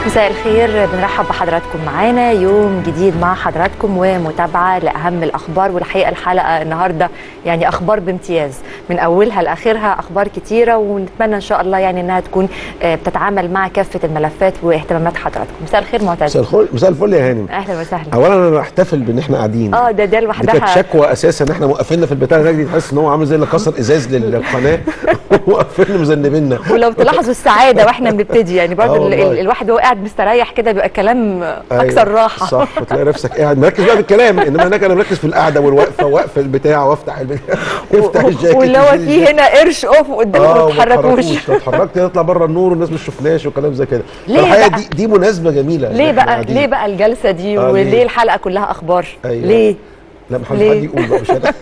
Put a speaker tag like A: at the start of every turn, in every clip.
A: مساء الخير بنرحب بحضراتكم معانا يوم جديد مع حضراتكم ومتابعه لاهم الاخبار والحقيقه الحلقه النهارده يعني اخبار بامتياز من اولها لاخرها اخبار كتيره ونتمنى ان شاء الله يعني انها تكون آه، بتتعامل مع كافه الملفات واهتمامات حضراتكم مساء الخير معتز
B: مساء الفل مساء الفل يا هانم
A: اهلا وسهلا
B: اولا انا بحتفل بان احنا قاعدين
A: اه ده ده
B: دي كانت
A: لوحدها
B: شكوى اساسا ان احنا موقفيننا في البتاع هناك دي تحس ان هو عامل زي اللي كسر ازاز لل- للقناه وقفلنا مذنبيننا
A: ولو تلاحظوا السعاده واحنا بنبتدي يعني برضه
B: آه
A: ال-
B: والله.
A: ال- الواحد وهو قاعد مستريح كده بيبقى كلام اكثر
B: أيوة،
A: راحه
B: صح وتلاقي نفسك قاعد مركز بقى في الكلام انما هناك انا مركز في القعده والوقفه واقفل البتاع وافتح البتاع افتح الجاكيت
A: واللي هو
B: وشيل
A: في
B: الجاكيت.
A: هنا قرش اوف قدامك
B: اه
A: ما تتحركوش
B: لو اتحركت تطلع بره النور والناس مش شفناش وكلام زي كده
A: ليه
B: فالحقيقه
A: بقى؟
B: دي دي مناسبه جميله إن
A: ليه
B: إحنا
A: بقى
B: قاعدين.
A: ليه بقى الجلسه دي
B: آه،
A: وليه
B: ليه؟
A: الحلقه كلها اخبار
B: أيوة.
A: ليه
B: لا محدش
A: ليه؟
B: حد يقول بقى مش انا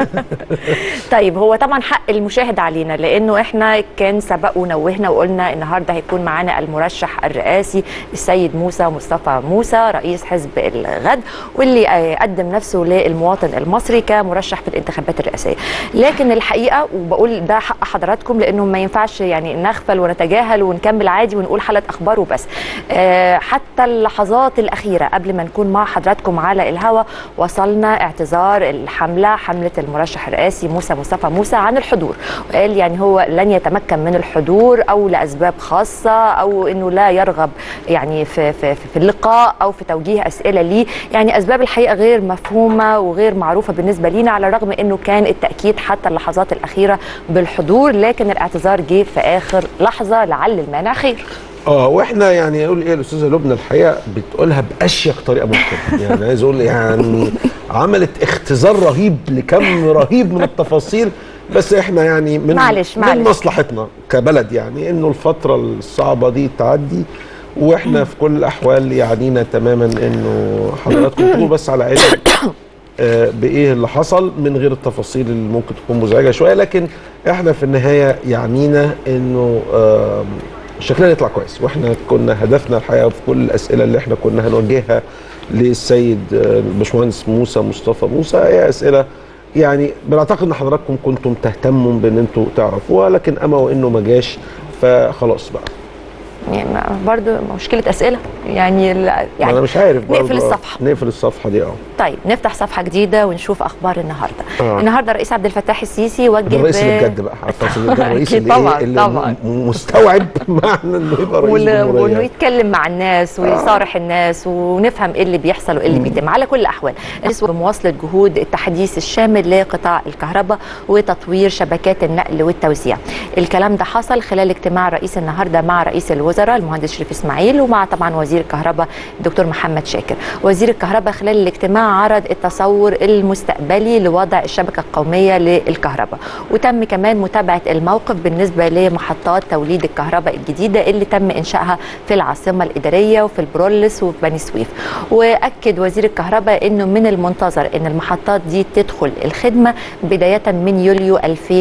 A: طيب هو طبعا حق المشاهد علينا لانه احنا كان سبق ونوهنا وقلنا النهارده هيكون معانا المرشح الرئاسي السيد موسى مصطفى موسى رئيس حزب الغد واللي آه، قدم نفسه للمواطن المصري كمرشح في الانتخابات الرئاسيه لكن الحقيقه وبقول ده حق حضراتكم لانه ما ينفعش يعني نغفل ونتجاهل ونكمل عادي ونقول حلقه اخبار وبس آه، حتى اللحظات الاخيره قبل ما نكون مع حضراتكم على الهوا وصلنا اعتذار الحمله حمله المرشح الرئاسي موسى مصطفى موسى عن الحضور وقال يعني هو لن يتمكن من الحضور او لاسباب خاصه او انه لا يرغب يعني في في في اللقاء او في توجيه اسئله ليه يعني اسباب الحقيقه غير مفهومه وغير معروفه بالنسبه لينا على الرغم انه كان التاكيد حتى اللحظات الاخيره بالحضور لكن الاعتذار جه في اخر لحظه لعل المانع خير
B: اه واحنا يعني اقول ايه الاستاذه لبنى الحقيقه بتقولها باشيك طريقه ممكن يعني عايز اقول يعني عملت اختزال رهيب لكم رهيب من التفاصيل بس احنا يعني من
A: معلش-
B: من
A: معلش.
B: مصلحتنا كبلد يعني انه الفتره الصعبه دي تعدي واحنا في كل الاحوال يعنينا تماما انه حضراتكم تكونوا بس على علم آه، بايه اللي حصل من غير التفاصيل اللي ممكن تكون مزعجه شويه لكن احنا في النهايه يعنينا انه آم، شكلنا يطلع كويس واحنا كنا هدفنا الحقيقه في كل الاسئله اللي احنا كنا هنوجهها للسيد آه، الباشمهندس موسى مصطفى موسى هي اسئله يعني بنعتقد ان حضراتكم كنتم تهتموا بان انتوا تعرفوها لكن اما وانه ما جاش فخلاص بقى
A: يعني ما- برضو مشكله اسئله يعني ال-
B: يعني
A: يعني
B: انا مش عارف برضه،
A: نقفل
B: آه،
A: الصفحه
B: نقفل الصفحه دي اه
A: طيب نفتح صفحه جديده ونشوف اخبار النهارده
B: آه.
A: النهارده الرئيس عبد الفتاح السيسي وجه
B: ده الرئيس اللي
A: ب-
B: بجد بقى عارفه أصل ده الرئيس
A: أكيد
B: اللي
A: طبعاً،
B: إيه اللي
A: طبعاً.
B: م- مستوعب معنى انه يبقى رئيس
A: وال- وانه
B: جمهوريه
A: يتكلم مع الناس ويصارح الناس ونفهم ايه اللي بيحصل وايه اللي بيتم على كل الاحوال الرئيس بمواصله جهود التحديث الشامل لقطاع الكهرباء وتطوير شبكات النقل والتوزيع الكلام ده حصل خلال اجتماع الرئيس النهارده مع رئيس الوزراء المهندس شريف اسماعيل ومع طبعا وزير الكهرباء الدكتور محمد شاكر وزير الكهرباء خلال الاجتماع عرض التصور المستقبلي لوضع الشبكه القوميه للكهرباء وتم كمان متابعه الموقف بالنسبه لمحطات توليد الكهرباء الجديده اللي تم انشائها في العاصمه الاداريه وفي البرولس وفي بني سويف واكد وزير الكهرباء انه من المنتظر ان المحطات دي تدخل الخدمه بدايه من يوليو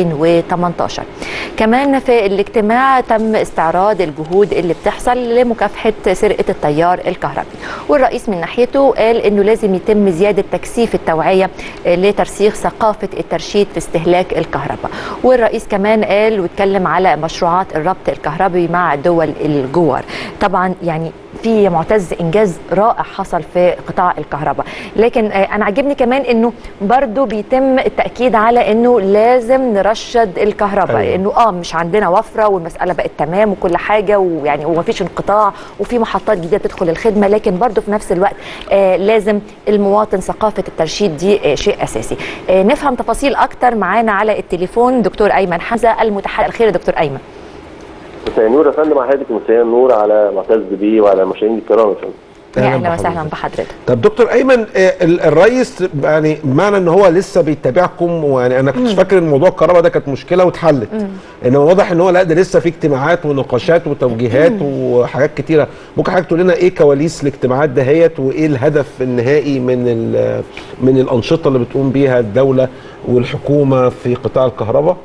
A: 2018 كمان في الاجتماع تم استعراض الجهود اللي بتحصل لمكافحه سرقه التيار الكهربي والرئيس من ناحيته قال انه لازم يتم زياده تكثيف التوعيه آه، لترسيخ ثقافه الترشيد في استهلاك الكهرباء والرئيس كمان قال واتكلم على مشروعات الربط الكهربي مع دول الجوار طبعا يعني في معتز انجاز رائع حصل في قطاع الكهرباء لكن آه، انا عجبني كمان انه برضو بيتم التاكيد على انه لازم نرشد الكهرباء
B: أيوة.
A: انه اه مش عندنا وفره والمساله بقت تمام وكل حاجه ويعني ومفيش انقطاع وفي محطات جديده تدخل الخدمه لكن برضو في نفس الوقت آه لازم المواطن ثقافه الترشيد دي آه شيء اساسي آه نفهم تفاصيل اكتر معانا على التليفون دكتور ايمن حمزه المتحدث الخير يا دكتور ايمن
C: مساء النور يا فندم على حضرتك مساء النور على معتز بيه وعلى المشاهدين الكرام يا فندم
A: يا
B: أهلاً
A: اهلا وسهلا
B: بحضرتك.
A: بحضرتك
B: طب دكتور ايمن آه، ال- الرئيس يعني معنى ان هو لسه بيتابعكم ويعني انا كنت فاكر ان موضوع الكهرباء ده كانت مشكله واتحلت انما واضح ان هو لا ده لسه في اجتماعات ونقاشات وتوجيهات وحاجات كتيره ممكن حضرتك تقول لنا ايه كواليس الاجتماعات دهيت وايه الهدف النهائي من ال- من الانشطه اللي بتقوم بيها الدوله والحكومه في قطاع الكهرباء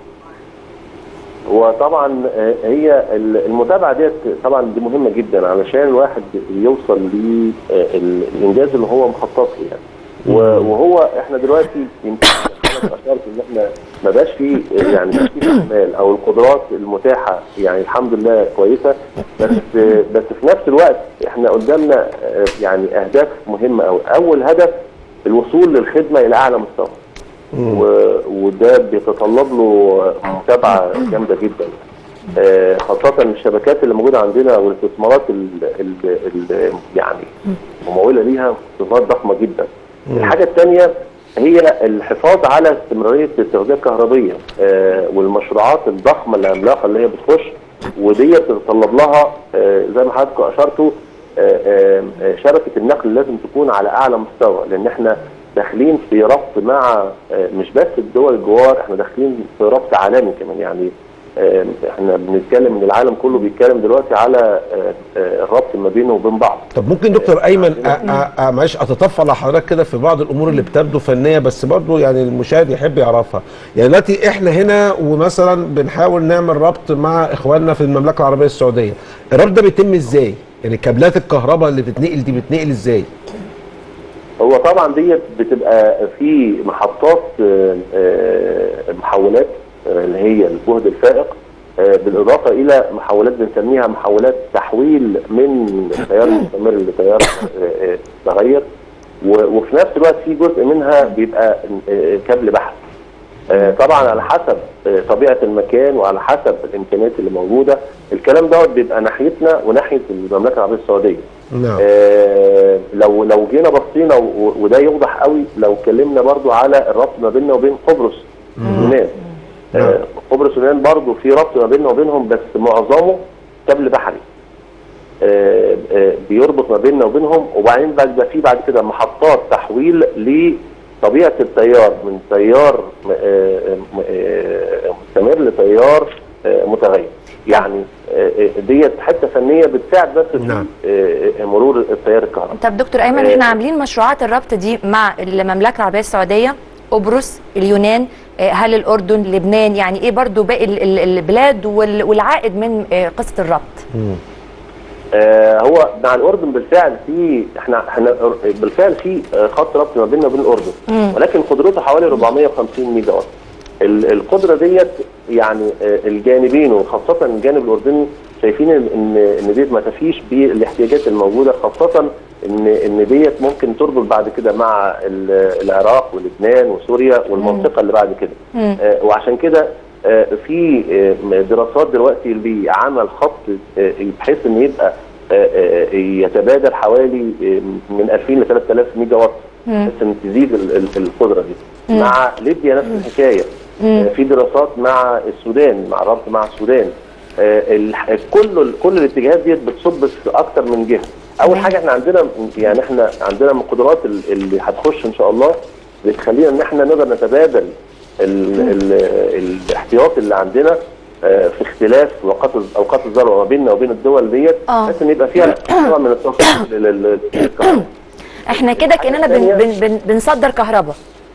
C: وطبعا آه، هي ال- المتابعه ديت طبعا دي مهمه جدا علشان الواحد يوصل للانجاز اللي هو مخطط له يعني و- وهو احنا دلوقتي يمكن الحاله اشرت ان احنا ما بقاش في يعني تشتيت احمال او القدرات المتاحه يعني الحمد لله كويسه بس بس في نفس الوقت احنا قدامنا آه، يعني اهداف مهمه قوي اول هدف الوصول للخدمه الى اعلى مستوى و- وده بيتطلب له متابعه جامده جدا آه، خاصة الشبكات اللي موجودة عندنا والاستثمارات ال ال ال يعني ممولة ليها استثمارات ضخمة جدا. الحاجة الثانية هي الحفاظ على استمرارية التغذية الكهربية آه، والمشروعات الضخمة العملاقة اللي هي بتخش ودي بتتطلب لها آه، زي ما حضراتكم أشرتوا آه، آه، آه، شبكة النقل لازم تكون على أعلى مستوى لأن احنا داخلين في ربط مع آه، مش بس الدول الجوار احنا داخلين في ربط عالمي كمان يعني آه، احنا بنتكلم ان العالم كله بيتكلم دلوقتي على آه، آه، الربط ما بينه وبين بعض
B: طب ممكن دكتور ايمن أ- أ- أ- معلش اتطفل على حضرتك كده في بعض الامور اللي بتبدو فنيه بس برضو يعني المشاهد يحب يعرفها يعني دلوقتي احنا هنا ومثلا بنحاول نعمل ربط مع اخواننا في المملكه العربيه السعوديه الربط ده بيتم ازاي يعني كابلات الكهرباء اللي بتتنقل دي بتتنقل ازاي
C: هو طبعا ديت بتبقى في محطات آه، آه، محولات آه، اللي هي الجهد الفائق آه، بالاضافه الى محولات بنسميها محولات تحويل من تيار مستمر لتيار آه، آه، متغير و- وفي نفس الوقت في جزء منها بيبقى آه، كابل بحث آه، طبعا على حسب آه، طبيعه المكان وعلى حسب الامكانيات اللي موجوده الكلام دوت بيبقى ناحيتنا وناحيه المملكه العربيه السعوديه
B: نعم
C: آه، لو لو جينا بصينا و- وده يوضح قوي لو اتكلمنا برضو على الربط ما بيننا وبين قبرص اليونان آه، قبرص اليونان برضو في ربط ما بيننا وبينهم بس معظمه كابل بحري آه، آه، بيربط ما بيننا وبينهم وبعدين بعد ده في بعد كده محطات تحويل لطبيعه التيار من تيار م- آه، م- آه، مستمر لتيار آه، متغير يعني آه، آه، ديت حته فنيه بتساعد بس في
B: نعم.
C: آه، آه، مرور التيار الكهربائي
A: طب دكتور ايمن احنا عاملين مشروعات الربط دي مع المملكه العربيه السعوديه قبرص اليونان آه، هل الاردن لبنان يعني ايه برضو باقي ال- ال- البلاد وال- والعائد من آه، قصه الربط
C: آه، هو مع الاردن بالفعل في احنا احنا بالفعل في آه، خط ربط ما بيننا وبين الاردن
A: مم.
C: ولكن قدرته حوالي 450 ميجا وات ال- القدره ديت يعني آه، الجانبين وخاصه الجانب الاردني شايفين ان ان إن ديت ما تفيش بالاحتياجات الموجوده خاصه ان ان ديت ممكن تربط بعد كده مع ال- العراق ولبنان وسوريا والمنطقه اللي بعد كده
A: مم.
C: آه، وعشان كده آه، في آه، دراسات دلوقتي لعمل خط آه، بحيث ان يبقى آه، آه، يتبادل حوالي آه، من 2000 ل 3000 ميجا وات
A: مم.
C: بحيث ان تزيد ال- ال- القدره دي
A: مم.
C: مع ليبيا نفس الحكايه
A: مم.
C: آه، في دراسات مع السودان مع الربط مع السودان آه، الح- كل كل الاتجاهات ديت بتصب في اكتر من جهه اول
A: تمام.
C: حاجه احنا عندنا يعني احنا عندنا من القدرات ال- اللي هتخش ان شاء الله بتخلينا ان احنا نقدر نتبادل ال ال الاحتياط اللي عندنا آه، في اختلاف اوقات اوقات الذروه ما بيننا وبين الدول ديت
A: آه.
C: بحيث ان يبقى فيها نوع من التوفيق لل- لل- للكهرباء.
A: احنا كده كاننا بن بن بن بنصدر كهرباء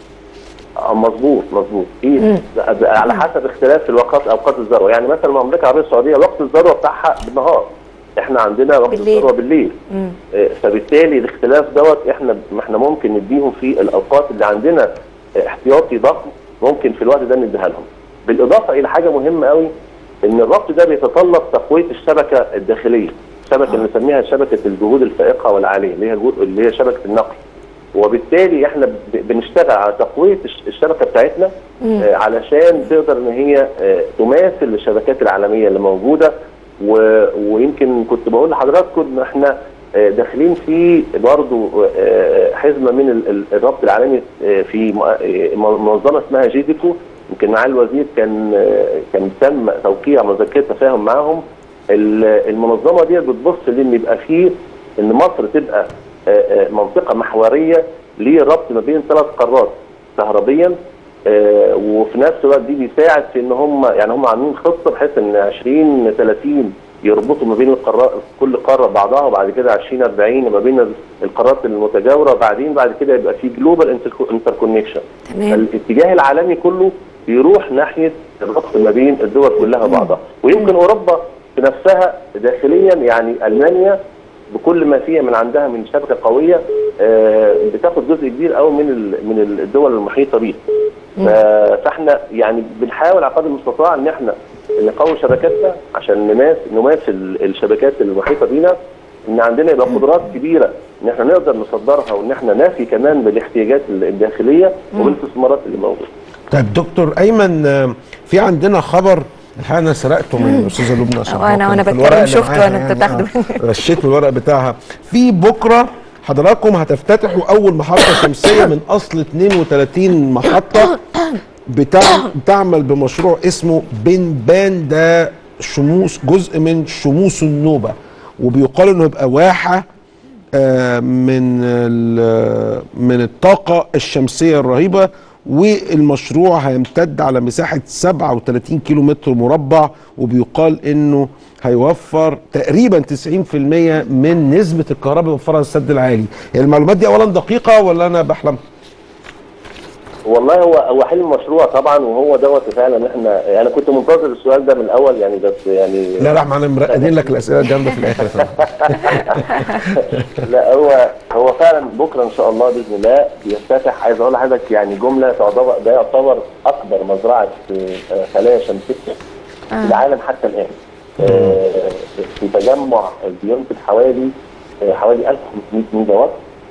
C: آه، مظبوط مظبوط في على حسب اختلاف الوقت اوقات الذروه يعني مثلا المملكه العربيه السعوديه وقت الذروه بتاعها بالنهار احنا عندنا وقت
A: بالليل.
C: الذروه بالليل
A: مم.
C: آه، فبالتالي الاختلاف دوت احنا ما احنا ممكن نديهم في الاوقات اللي عندنا آه، احتياطي ضخم ممكن في الوقت ده نديها لهم بالاضافه الى حاجه مهمه قوي ان الربط ده بيتطلب تقويه الشبكه الداخليه الشبكه اللي بنسميها شبكه الجهود الفائقه والعاليه اللي هي الجهود- اللي هي شبكه النقل وبالتالي احنا ب- بنشتغل على تقويه الش- الشبكه بتاعتنا آه، علشان تقدر ان هي آه، تماثل الشبكات العالميه اللي موجوده و- ويمكن كنت بقول لحضراتكم ان احنا آه، داخلين في برضه آه، حزمه من ال- ال- الربط العالمي آه، في م- آه، منظمه اسمها جيديكو يمكن معالي الوزير كان آه، كان تم توقيع مذكره تفاهم معاهم ال- المنظمه دي بتبص لان يبقى فيه ان مصر تبقى آه، آه، منطقه محوريه للربط ما بين ثلاث قارات كهربيا آه، وفي نفس الوقت دي بيساعد في ان هم يعني هم عاملين خطه بحيث ان 20 30 يربطوا ما بين القارات كل قاره بعضها وبعد كده 20 40 ما بين القارات المتجاوره وبعدين بعد كده يبقى في جلوبال انتركونكشن
A: تمام
C: الاتجاه العالمي كله بيروح ناحيه الربط ما بين الدول كلها بعضها ويمكن اوروبا في نفسها داخليا يعني المانيا بكل ما فيها من عندها من شبكه قويه آه، بتاخد جزء كبير قوي من ال- من الدول المحيطه بيها ف- فاحنا يعني بنحاول على قدر المستطاع ان احنا نقوي شبكاتنا عشان نماس نماثل الشبكات المحيطه بينا ان عندنا يبقى قدرات كبيره ان احنا نقدر نصدرها وان احنا نافي كمان بالاحتياجات الداخليه وبالاستثمارات اللي موجوده.
B: طيب دكتور ايمن آه، في عندنا خبر الحقيقه انا سرقته من الاستاذه لبنى عشان
A: وأنا-
B: خاطر
A: وأنا
B: في
A: بتكلم
B: الورق اللي
A: شفته
B: معاها
A: وأنا
B: يعني،
A: بتاخده.
B: آه، غشيت من الورق بتاعها في بكره حضراتكم هتفتتحوا اول محطه شمسيه من اصل 32 محطه بتاع بتعمل بمشروع اسمه بنبان ده شموس جزء من شموس النوبه وبيقال انه يبقى واحه آه، من ال- من الطاقة الشمسية الرهيبة والمشروع هيمتد على مساحة 37 كيلو متر مربع وبيقال انه هيوفر تقريبا 90% من نسبة الكهرباء اللي بيوفرها السد العالي هي المعلومات دي اولا دقيقة ولا انا بحلم؟
C: والله هو هو حلم مشروع طبعا وهو دوت فعلا احنا انا كنت منتظر السؤال ده من الاول يعني بس يعني
B: لا لا ما احنا مرقدين لك الاسئله الجامده في الاخر يا فندم.
C: لا هو هو فعلا بكره ان شاء الله باذن الله بيفتتح عايز اقول لحضرتك يعني جمله تعتبر ده يعتبر اكبر مزرعه آه، خلايا شمسيه في العالم حتى الان آه، في تجمع بينتج حوالي آه، حوالي 1500 ميجا وات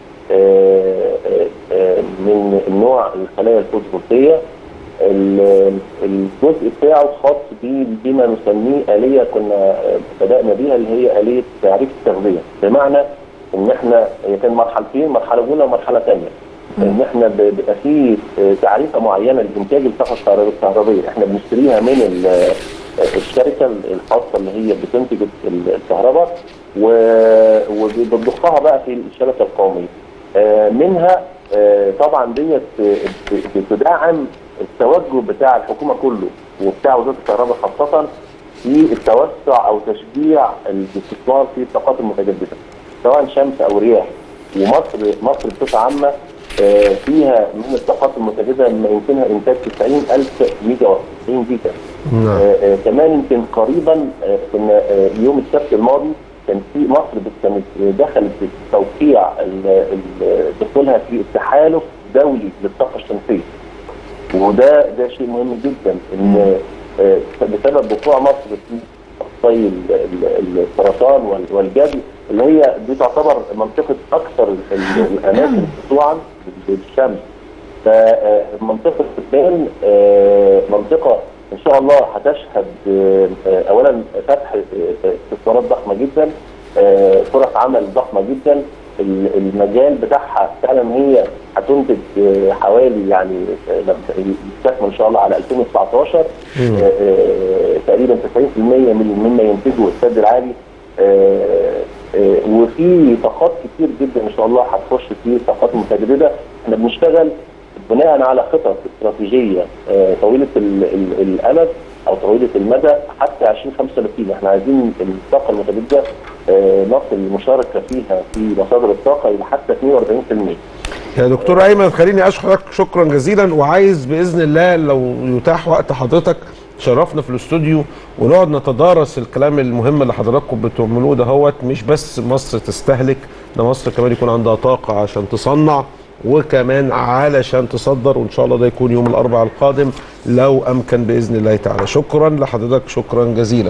C: آه، آه، آه، من النوع الخلايا الفوتوفولتيه ال- الجزء بتاعه خاص ب- بما نسميه آلية كنا آه، بدأنا بيها اللي هي آلية تعريف التغذية بمعنى إن إحنا هي كان مرحلتين مرحلة أولى ومرحلة ثانية إن إحنا ب- بيبقى في آه، تعريفة معينة لإنتاج الطاقة الكهرباء- الكهربية إحنا بنشتريها من ال- آه، الشركة الخاصة اللي هي بتنتج ال- الكهرباء و- وبتضخها بقى في الشبكة القومية آه، منها آه، طبعا ديت آه، ب- بتدعم التوجه بتاع الحكومه كله وبتاع وزاره الكهرباء خاصه في التوسع او تشجيع الاستثمار في الطاقات المتجدده سواء شمس او رياح ومصر مصر بصفه عامه آه، فيها من الطاقات المتجدده ما يمكنها انتاج 90000 ميجا وات 90 جيجا
B: نعم.
C: آه، آه، كمان يمكن قريبا آه، كنا آه، يوم السبت الماضي كان في مصر بت- كانت دخلت في توقيع ال- ال- دخولها في التحالف الدولي للطاقه الشمسيه وده ده شيء مهم جدا ان آه، بسبب وقوع مصر في طي ال- ال- السرطان وال- والجدي اللي هي دي تعتبر منطقه اكثر ال- ال- الاماكن خضوعا للشمس فمنطقه البان آه، منطقه ان شاء الله هتشهد آه، آه، اولا فتح آه، استثمارات ضخمه جدا آه، فرص عمل ضخمه جدا ال- المجال بتاعها فعلا هي هتنتج آه، حوالي يعني آه، لما يستكمل ان شاء الله على 2019 آه، آه، تقريبا 90% من مما ينتجه السد العالي آه، آه، وفي طاقات كتير جدا ان شاء الله هتخش في طاقات متجدده احنا بنشتغل بناء على خطط استراتيجيه آه، طويله ال- ال- الامد او طويله المدى حتى 2035 احنا عايزين الطاقه المتجدده آه، نصل المشاركه فيها في مصادر الطاقه الى حتى 42%
B: يا دكتور ايمن خليني اشكرك شكرا جزيلا وعايز باذن الله لو يتاح وقت حضرتك شرفنا في الاستوديو ونقعد نتدارس الكلام المهم اللي حضراتكم بتعملوه دهوت مش بس مصر تستهلك ده مصر كمان يكون عندها طاقه عشان تصنع وكمان علشان تصدر وان شاء الله ده يكون يوم الاربعاء القادم لو امكن باذن الله تعالى شكرا لحضرتك شكرا جزيلا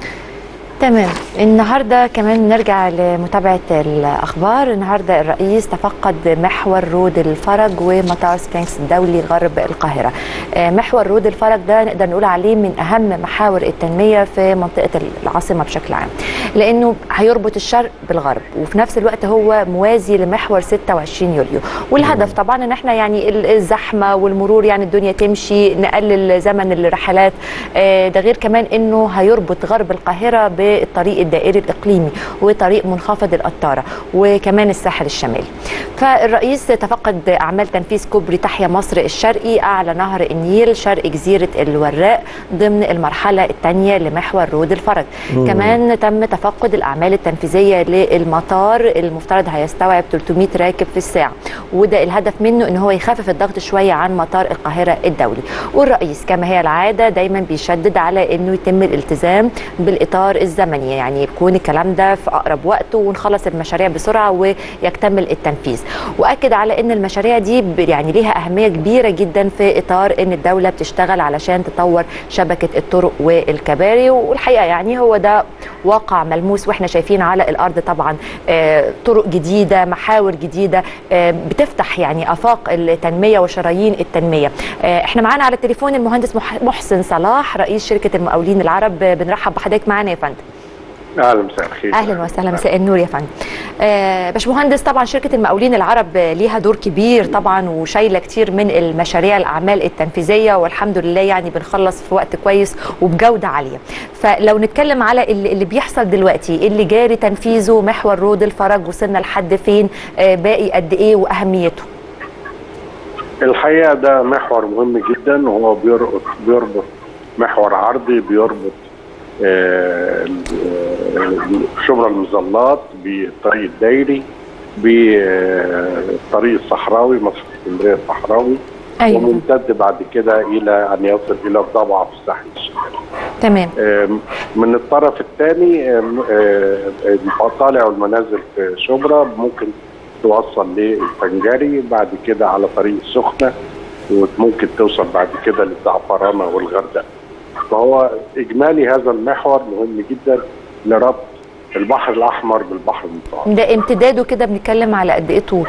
A: تمام النهارده كمان نرجع لمتابعه الاخبار النهارده الرئيس تفقد محور رود الفرج ومطار سفنكس الدولي غرب القاهره آه، محور رود الفرج ده نقدر نقول عليه من اهم محاور التنميه في منطقه العاصمه بشكل عام لانه هيربط الشرق بالغرب وفي نفس الوقت هو موازي لمحور 26 يوليو والهدف طبعا ان احنا يعني ال- الزحمه والمرور يعني الدنيا تمشي نقلل زمن الرحلات آه، ده غير كمان انه هيربط غرب القاهره بالطريق الدائري الاقليمي وطريق منخفض القطاره وكمان الساحل الشمالي فالرئيس تفقد اعمال تنفيذ كوبري تحيا مصر الشرقي اعلى نهر النيل شرق جزيره الوراق ضمن المرحله الثانيه لمحور رود الفرج كمان تم تفقد الاعمال التنفيذيه للمطار المفترض هيستوعب 300 راكب في الساعه وده الهدف منه ان هو يخفف الضغط شويه عن مطار القاهره الدولي والرئيس كما هي العاده دايما بيشدد على انه يتم الالتزام بالاطار الزمني الزمني يعني يكون الكلام ده في اقرب وقت ونخلص المشاريع بسرعه ويكتمل التنفيذ واكد على ان المشاريع دي ب- يعني ليها اهميه كبيره جدا في اطار ان الدوله بتشتغل علشان تطور شبكه الطرق والكباري والحقيقه يعني هو ده واقع ملموس واحنا شايفين على الارض طبعا آه، طرق جديده محاور جديده آه، بتفتح يعني افاق التنميه وشرايين التنميه آه، احنا معانا على التليفون المهندس مح- محسن صلاح رئيس شركه المقاولين العرب آه، بنرحب بحضرتك معانا يا فندم
D: اهلا مساء الخير
A: اهلا وسهلا مساء النور يا فندم آه باشمهندس طبعا شركه المقاولين العرب آه، ليها دور كبير طبعا وشايله كتير من المشاريع الاعمال التنفيذيه والحمد لله يعني بنخلص في وقت كويس وبجوده عاليه فلو نتكلم على اللي, اللي بيحصل دلوقتي اللي جاري تنفيذه محور رود الفرج وصلنا لحد فين آه باقي قد ايه واهميته
D: الحقيقه ده محور مهم جدا وهو بيربط بيربط محور عرضي بيربط آه، آه، شبرا المظلات بالطريق الدايري بالطريق الصحراوي مصر اسكندريه الصحراوي وممتد بعد كده الى ان يصل الى الضبعه في الساحل الشمالي
A: تمام
D: آم، من الطرف الثاني المطالع والمنازل في شبرا ممكن توصل للفنجري بعد كده على طريق السخنه وممكن توصل بعد كده للزعفرانه والغردقه فهو اجمالي هذا المحور مهم جدا لربط البحر الاحمر بالبحر المتوسط
A: ده امتداده كده بنتكلم على قد ايه طول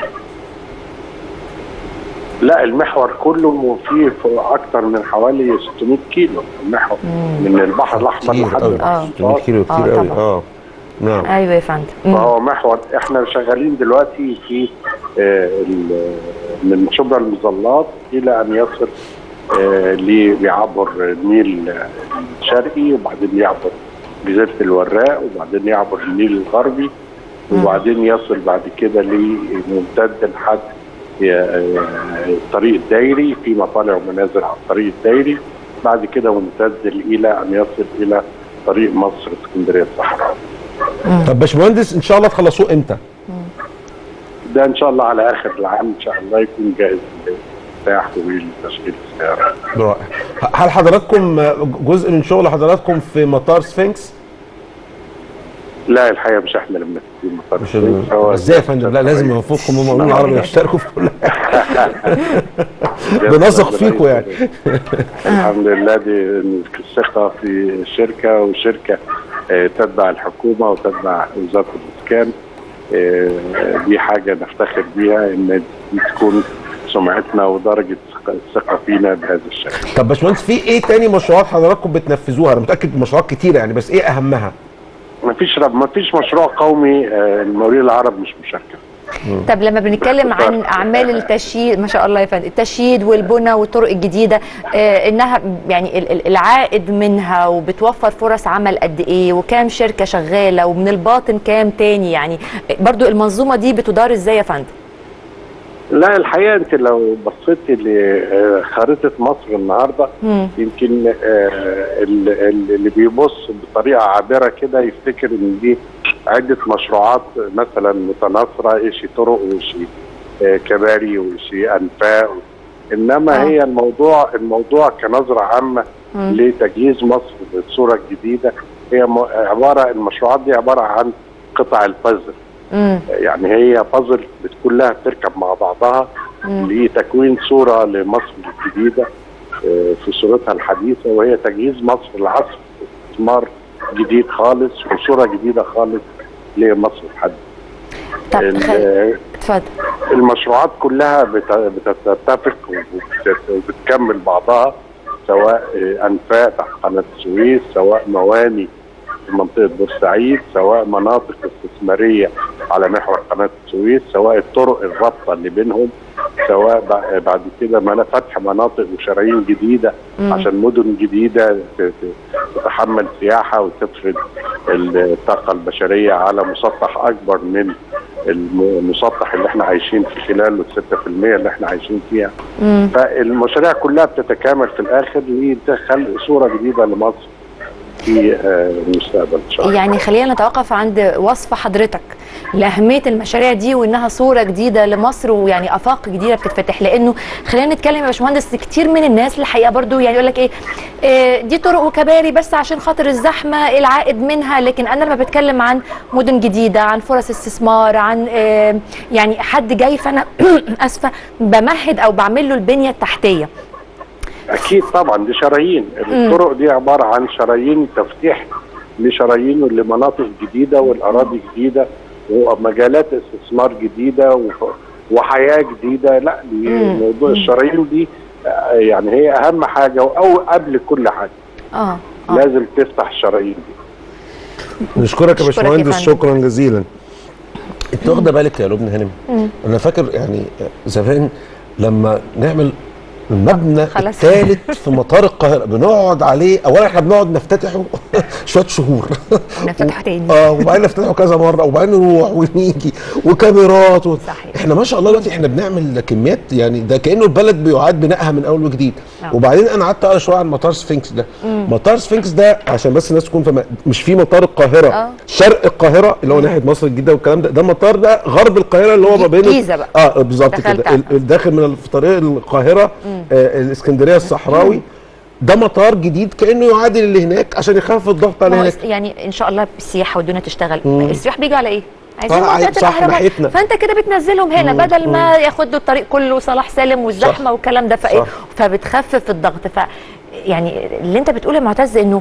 D: لا المحور كله فيه اكثر من حوالي 600 كيلو المحور من البحر الاحمر
B: كتير
D: لحد
B: قوي
D: البحر
A: آه.
B: 600 كيلو
A: آه،
B: كتير قوي
A: طبعاً.
B: اه نعم
A: ايوه يا فندم مم.
D: فهو محور احنا شغالين دلوقتي في آه، ال- من شبرا المظلات الى ان يصل آه، لي- بيعبر النيل الشرقي وبعدين يعبر جزيره الوراق وبعدين يعبر النيل الغربي وبعدين يصل بعد كده لممتد لحد آه، الطريق الدايري في مطالع ومنازل على الطريق الدايري بعد كده ممتد الى ان يصل الى طريق مصر اسكندريه الصحراء
B: طب باشمهندس ان شاء الله تخلصوه امتى؟
D: ده ان شاء الله على اخر العام ان شاء الله يكون جاهز للافتتاح ولتشغيل السيارات.
B: رائع هل حضراتكم جزء من شغل حضراتكم في مطار سفنكس؟
D: لا الحقيقه مش احنا اللي بنفتح المطار
B: مش ال- ازاي يا فندم؟ لا لازم يوفقكم المقاولين العرب يشتركوا في كل بنثق فيكم يعني
D: الحمد لله دي الثقه في الشركه والشركه آه، تتبع الحكومه وتتبع وزاره الاسكان آه، دي حاجه نفتخر بيها ان دي تكون سمعتنا ودرجه الثقه فينا بهذا الشكل.
B: طب باشمهندس في ايه تاني مشروعات حضراتكم بتنفذوها؟ انا متاكد مشروعات كتيره يعني بس ايه اهمها؟
D: ما فيش ما فيش مشروع قومي آه، المقاولين العرب مش مشاركه
A: طب لما بنتكلم عن اعمال التشييد ما شاء الله يا فندم التشييد والبنى والطرق الجديده آه انها يعني ال- ال- العائد منها وبتوفر فرص عمل قد ايه وكام شركه شغاله ومن الباطن كام تاني يعني برضو المنظومه دي بتدار ازاي يا فندم؟
D: لا الحقيقه انت لو بصيتي لخريطه مصر النهارده
A: مم.
D: يمكن آه، ال- ال- اللي بيبص بطريقه عابره كده يفتكر ان دي عده مشروعات مثلا متناثره شيء طرق وشيء آه، كباري وشيء انفاق انما
A: آه.
D: هي الموضوع الموضوع كنظره عامه
A: مم.
D: لتجهيز مصر بالصوره الجديده هي م- عباره المشروعات دي عباره عن قطع البازل
A: مم.
D: يعني هي بازل كلها بتركب مع بعضها
A: مم.
D: لتكوين صوره لمصر الجديده آه، في صورتها الحديثه وهي تجهيز مصر لعصر استثمار جديد خالص وصوره جديده خالص لمصر الحديثه.
A: طب
D: ال-
A: خل... اتفضل
D: المشروعات كلها بت- بتتفق وبت- وبتكمل بعضها سواء آه، انفاق تحت قناه السويس سواء مواني في منطقه بورسعيد سواء مناطق استثماريه على محور قناه السويس سواء الطرق الرابطه اللي بينهم سواء بع- بعد كده من- فتح مناطق وشرايين جديده
A: مم.
D: عشان مدن جديده ت- ت- تتحمل سياحه وتفرد الطاقه البشريه على مسطح اكبر من الم- المسطح اللي احنا عايشين في خلاله 6% اللي احنا عايشين فيها
A: مم.
D: فالمشاريع كلها بتتكامل في الاخر لخلق صوره جديده لمصر في آه، المستقبل ان شاء الله
A: يعني خلينا نتوقف عند وصف حضرتك لأهمية المشاريع دي وإنها صورة جديدة لمصر ويعني آفاق جديدة بتتفتح لأنه خلينا نتكلم يا باشمهندس كتير من الناس الحقيقة برضو يعني يقول لك إيه, إيه دي طرق وكباري بس عشان خاطر الزحمة العائد منها لكن أنا لما بتكلم عن مدن جديدة عن فرص استثمار عن إيه يعني حد جاي فأنا أسفة بمهد أو بعمل له البنية التحتية
D: اكيد طبعا دي شرايين الطرق دي عباره عن شرايين تفتيح لشرايين ولمناطق جديده والاراضي جديده ومجالات استثمار جديده وف- وحياه جديده لا دي
A: مم.
D: موضوع
A: مم.
D: الشرايين دي آه، يعني هي اهم حاجه او قبل كل حاجه
A: آه, آه.
D: لازم تفتح الشرايين دي
B: نشكرك يا
A: أشكرك يا
B: باشمهندس
A: فندم.
B: شكرا جزيلا انت واخده بالك يا لبنى هانم انا فاكر يعني زمان لما نعمل المبنى
A: خلاص.
B: الثالث في مطار القاهره بنقعد عليه اولا احنا بنقعد نفتتحه شويه شهور
A: ونفتتحه تاني.
B: اه وبعدين نفتتحه كذا مره وبعدين نروح ونيجي وكاميرات و...
A: صحيح.
B: احنا ما شاء الله دلوقتي احنا بنعمل كميات يعني ده كانه البلد بيعاد بنائها من اول وجديد
A: آه.
B: وبعدين انا قعدت اقرا شويه عن مطار سفنكس ده مطار سفنكس ده عشان بس الناس تكون فاهمه مش في مطار القاهره
A: آه.
B: شرق القاهره اللي هو ناحيه مصر الجديده والكلام ده ده مطار ده غرب القاهره اللي هو ما بين
A: جيزة بقى.
B: اه بالظبط
A: دخلت
B: كده
A: على
B: ال- ال- داخل من في طريق القاهره آه الاسكندريه الصحراوي ده مطار جديد كانه يعادل اللي هناك عشان يخفف الضغط على
A: ما هو
B: هناك
A: اس- يعني ان شاء الله السياحه والدنيا تشتغل السياح بيجوا على ايه عايزين
B: آه،
A: منطقه
B: عايز- صح،
A: الاهرامات
B: ناحيتنا.
A: فانت كده بتنزلهم هنا بدل ما ياخدوا الطريق كله صلاح سالم والزحمه
B: صح.
A: والكلام ده فايه
B: صح.
A: فبتخفف الضغط ف يعني اللي انت بتقوله يا معتز انه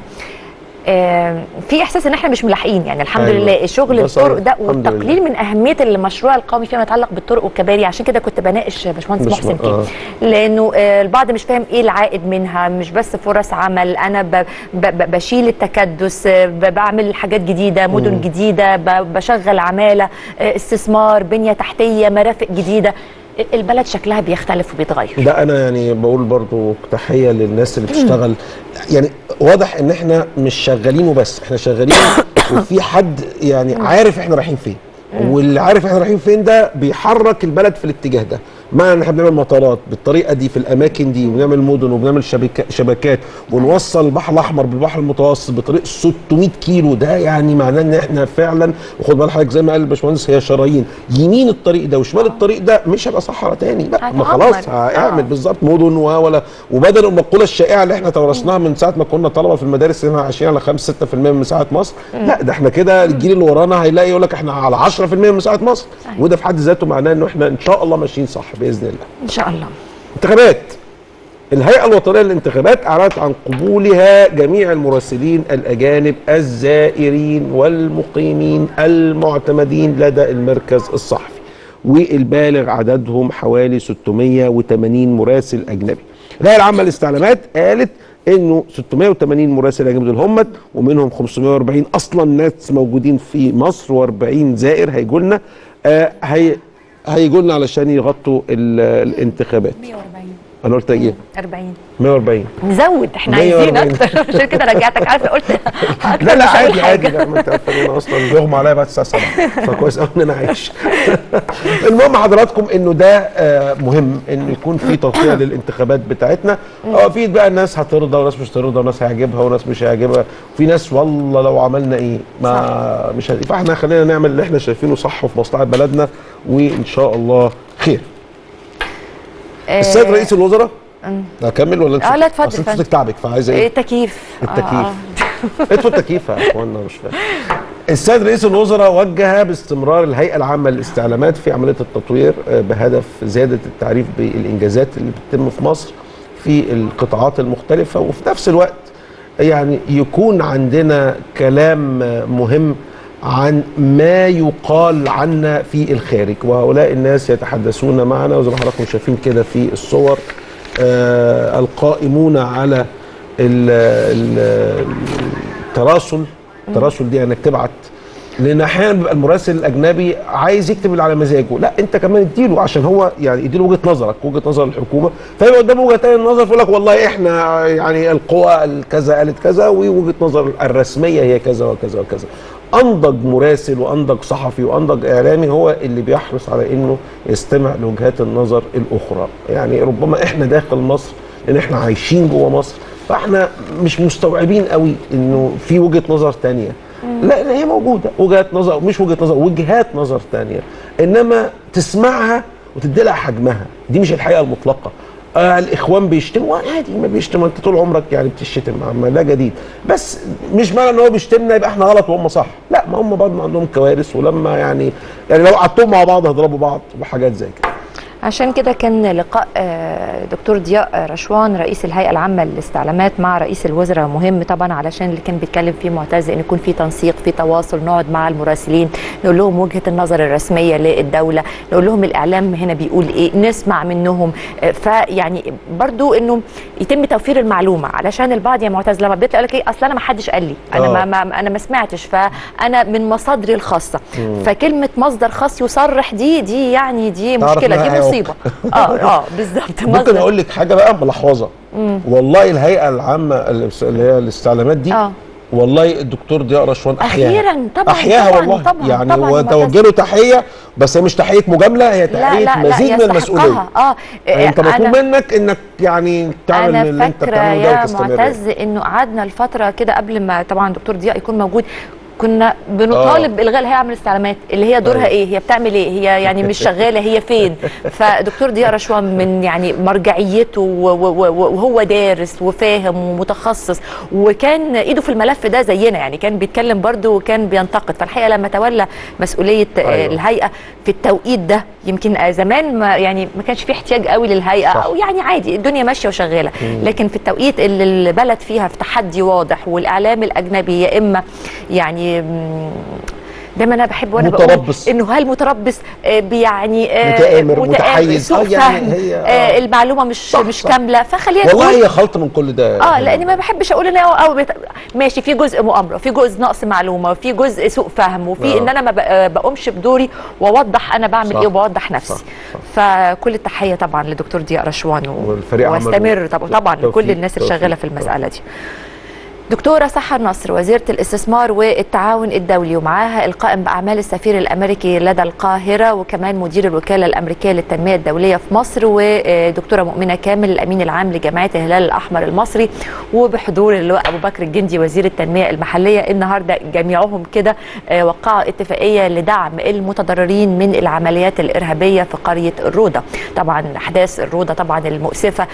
A: آه، في احساس ان احنا مش ملاحقين يعني الحمد
B: أيوة.
A: لله شغل
B: ده صحيح.
A: الطرق ده
B: الحمد
A: والتقليل من اهميه المشروع القومي فيما يتعلق بالطرق والكباري عشان كده كنت بناقش باشمهندس
B: مش-
A: محسن فيه
B: آه.
A: لانه آه، البعض مش فاهم ايه العائد منها مش بس فرص عمل انا ب ب ب بشيل التكدس آه، ب بعمل حاجات جديده مدن جديده ب بشغل عماله آه، استثمار بنيه تحتيه مرافق جديده البلد شكلها بيختلف وبيتغير
B: ده انا يعني بقول برضو تحيه للناس اللي بتشتغل يعني واضح ان احنا مش شغالين وبس احنا شغالين وفي حد يعني عارف احنا رايحين فين واللي عارف احنا رايحين فين ده بيحرك البلد في الاتجاه ده معنى ان احنا بنعمل مطارات بالطريقه دي في الاماكن دي وبنعمل مدن وبنعمل شبكة شبكات ونوصل البحر الاحمر بالبحر المتوسط بطريق 600 كيلو ده يعني معناه ان احنا فعلا وخد بال حضرتك زي ما قال الباشمهندس هي شرايين يمين الطريق ده وشمال الطريق ده مش هيبقى صحراء تاني لا ما
A: هتعمر.
B: خلاص
A: آه.
B: هيعمل بالظبط مدن و- ولا وبدل المقوله الشائعه اللي احنا تورثناها من ساعه ما كنا طلبه في المدارس ان احنا عايشين على 5 6% من مساحه مصر لا ده احنا كده الجيل اللي ورانا هيلاقي يقول لك احنا على 10% من مساحه مصر
A: صحيح.
B: وده في حد ذاته معناه ان احنا ان شاء الله ماشيين صح باذن الله
A: ان شاء الله
B: انتخابات الهيئة الوطنية للانتخابات أعلنت عن قبولها جميع المراسلين الأجانب الزائرين والمقيمين المعتمدين لدى المركز الصحفي والبالغ عددهم حوالي 680 مراسل أجنبي الهيئة العامة للاستعلامات قالت انه 680 مراسل اجنبي دول همت ومنهم 540 اصلا ناس موجودين في مصر و40 زائر هيجوا لنا آه هي هيجوا لنا علشان يغطوا ال- الانتخابات
A: 140
B: انا قلت ايه
A: 40
B: 140
A: نزود احنا عايزين
B: 140.
A: اكتر عشان كده رجعتك عارفه قلت أكتر
B: لا لا
A: مش هقول
B: عادي عادي
A: حاجة.
B: لا ما انت عارف ان انا اصلا بيغمى عليا بعد الساعه 7 فكويس قوي ان انا عايش المهم حضراتكم انه ده آه، مهم انه يكون في تغطيه للانتخابات بتاعتنا اه في بقى الناس هترضى وناس مش هترضى وناس هيعجبها وناس مش هيعجبها وفي ناس والله لو عملنا ايه ما مش هت... فاحنا خلينا نعمل اللي احنا شايفينه صح وفي مصلحه بلدنا وان شاء الله خير
A: آه،
B: السيد رئيس الوزراء اكمل ولا انت
A: آه، لا، اتفضل،
B: أصل
A: اتفضل.
B: صوتك تعبك فعايزه
A: آه،
B: ايه
A: تكييف
B: التكييف.
A: آه، آه.
B: اطفوا التكييف يا اخوانا مش فاهم السيد رئيس الوزراء وجه باستمرار الهيئه العامه للاستعلامات في عمليه التطوير آه، بهدف زياده التعريف بالانجازات اللي بتتم في مصر في القطاعات المختلفه وفي نفس الوقت يعني يكون عندنا كلام آه، مهم عن ما يقال عنا في الخارج وهؤلاء الناس يتحدثون معنا وزي ما حضراتكم شايفين كده في الصور آه، القائمون على ال- ال- التراسل التراسل دي انك تبعت لان احيانا بيبقى المراسل الاجنبي عايز يكتب اللي على مزاجه لا انت كمان اديله عشان هو يعني اديله وجهه نظرك وجهه نظر الحكومه فيبقى قدامه وجهتين النظر فيقول لك والله احنا يعني القوى الكذا قالت كذا ووجهه نظر الرسميه هي كذا وكذا وكذا انضج مراسل وانضج صحفي وانضج اعلامي هو اللي بيحرص على انه يستمع لوجهات النظر الاخرى يعني ربما احنا داخل مصر لان احنا عايشين جوه مصر فاحنا مش مستوعبين قوي انه في وجهه نظر تانية لا لا، هي موجوده وجهات نظر مش وجهه نظر وجهات نظر تانية انما تسمعها وتدي لها حجمها دي مش الحقيقه المطلقه آه الاخوان بيشتموا عادي ما بيشتموا انت طول عمرك يعني بتشتم ما لا جديد بس مش معنى ان هو بيشتمنا يبقى احنا غلط وهم صح لا ما هم برضه عندهم كوارث ولما يعني يعني لو قعدتهم مع بعض هيضربوا بعض وحاجات زي كده
A: عشان كده كان لقاء آه، دكتور ضياء رشوان رئيس الهيئه العامه للاستعلامات مع رئيس الوزراء مهم طبعا علشان اللي كان بيتكلم فيه معتز ان يكون في تنسيق في تواصل نقعد مع المراسلين نقول لهم وجهه النظر الرسميه للدوله نقول لهم الاعلام هنا بيقول ايه نسمع منهم آه، فيعني برضو انه يتم توفير المعلومه علشان البعض يا معتز لما بدات يقول لك ايه اصل انا ما حدش قال لي انا
B: آه.
A: ما, ما انا ما سمعتش فانا من مصادري الخاصه فكلمه مصدر خاص يصرح دي دي يعني دي
B: تعرف
A: مشكله
B: إنها
A: دي
B: هيعوق.
A: مصيبه اه اه بالظبط
B: ممكن
A: مصدر.
B: اقول لك حاجه بقى ملحوظه والله الهيئه العامه اللي هي الاستعلامات دي
A: اه
B: والله الدكتور ضياء رشوان احياها
A: أخيراً، طبعاً،
B: احياها
A: طبعاً،
B: والله
A: طبعاً،
B: يعني
A: طبعاً،
B: وتوجه له تحيه بس هي مش تحيه مجامله هي
A: لا
B: تحيه
A: لا لا
B: مزيد من المسؤوليه
A: يستحقها اه
B: يعني انت مطلوب
A: أنا-
B: منك انك يعني تعمل اللي
A: انا
B: انت
A: فاكره
B: بتعمله ده
A: يا
B: وتستمر
A: معتز انه قعدنا الفتره كده قبل ما طبعا دكتور ضياء يكون موجود كنا بنطالب بالغاء الهيئه من الاستعلامات اللي هي دورها
B: أيوة.
A: ايه هي بتعمل ايه هي يعني مش شغاله هي فين فدكتور ضياء رشوان من يعني مرجعيته و- و- و- وهو دارس وفاهم ومتخصص وكان ايده في الملف ده زينا يعني كان بيتكلم برضه وكان بينتقد فالحقيقه لما تولى مسؤوليه
B: أيوة.
A: أيوة. الهيئه في التوقيت ده يمكن آه زمان ما يعني ما كانش في احتياج قوي للهيئه
B: صح.
A: او يعني عادي الدنيا ماشيه وشغاله لكن في التوقيت اللي البلد فيها في تحدي واضح والاعلام الاجنبي يا اما يعني مم، دايما انا بحب وانا
B: متربص.
A: بقول انه هل متربص آه، بيعني آه،
B: متآمر، متحيز.
A: سوء
B: آه، يعني
A: فهم
B: هي- آه.
A: آه، المعلومه مش
B: صح،
A: مش
B: صح.
A: كامله فخلينا
B: والله
A: نقول
B: هي خلط من كل ده
A: اه لاني ما بحبش اقول ان هو أو بت... ماشي في جزء مؤامره في جزء نقص معلومه وفي جزء سوء فهم وفي
B: آه.
A: ان انا ما ب- بقومش بدوري واوضح انا بعمل
B: صح.
A: ايه وبوضح نفسي
B: صح، صح.
A: فكل التحيه طبعا لدكتور ضياء رشوان و...
B: والفريق عمل
A: واستمر طبعا طبعا
B: توفيق-
A: لكل الناس اللي
B: توفيق-
A: شغاله في المساله دي دكتورة سحر نصر وزيرة الاستثمار والتعاون الدولي ومعاها القائم بأعمال السفير الأمريكي لدى القاهرة وكمان مدير الوكالة الأمريكية للتنمية الدولية في مصر ودكتورة مؤمنة كامل الأمين العام لجمعية الهلال الأحمر المصري وبحضور اللواء أبو بكر الجندي وزير التنمية المحلية النهاردة جميعهم كده آه، وقعوا اتفاقية لدعم المتضررين من العمليات الإرهابية في قرية الروضة طبعا أحداث الروضة طبعا المؤسفة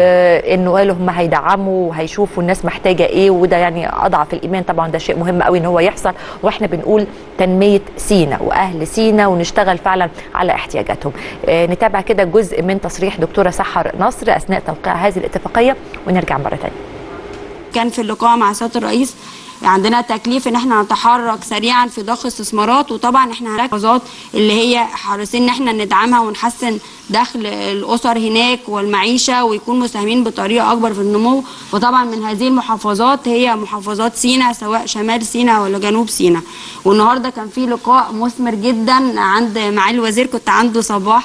A: وإنه قالوا هم هيدعموا وهيشوفوا الناس محتاجة إيه وده يعني أضعف الإيمان طبعا ده شيء مهم قوي إن هو يحصل وإحنا بنقول تنمية سينا وأهل سينا ونشتغل فعلا على احتياجاتهم آه، نتابع كده جزء من تصريح دكتورة سحر نصر أثناء توقيع هذه الاتفاقية ونرجع مرة تانية
E: كان في اللقاء مع سياده الرئيس عندنا تكليف ان احنا نتحرك سريعا في ضخ استثمارات وطبعا احنا هناك محافظات اللي هي حريصين ان احنا ندعمها ونحسن دخل الاسر هناك والمعيشه ويكون مساهمين بطريقه اكبر في النمو وطبعا من هذه المحافظات هي محافظات سيناء سواء شمال سيناء ولا جنوب سيناء والنهارده كان في لقاء مثمر جدا عند معالي الوزير كنت عنده صباح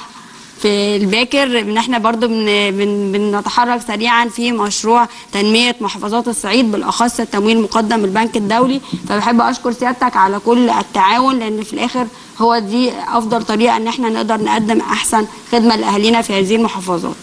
E: في الباكر ان احنا برضو بن بن بنتحرك سريعا في مشروع تنميه محافظات الصعيد بالاخص التمويل المقدم من البنك الدولي فبحب اشكر سيادتك على كل التعاون لان في الاخر هو دي افضل طريقه ان احنا نقدر نقدم احسن خدمه لاهالينا في هذه المحافظات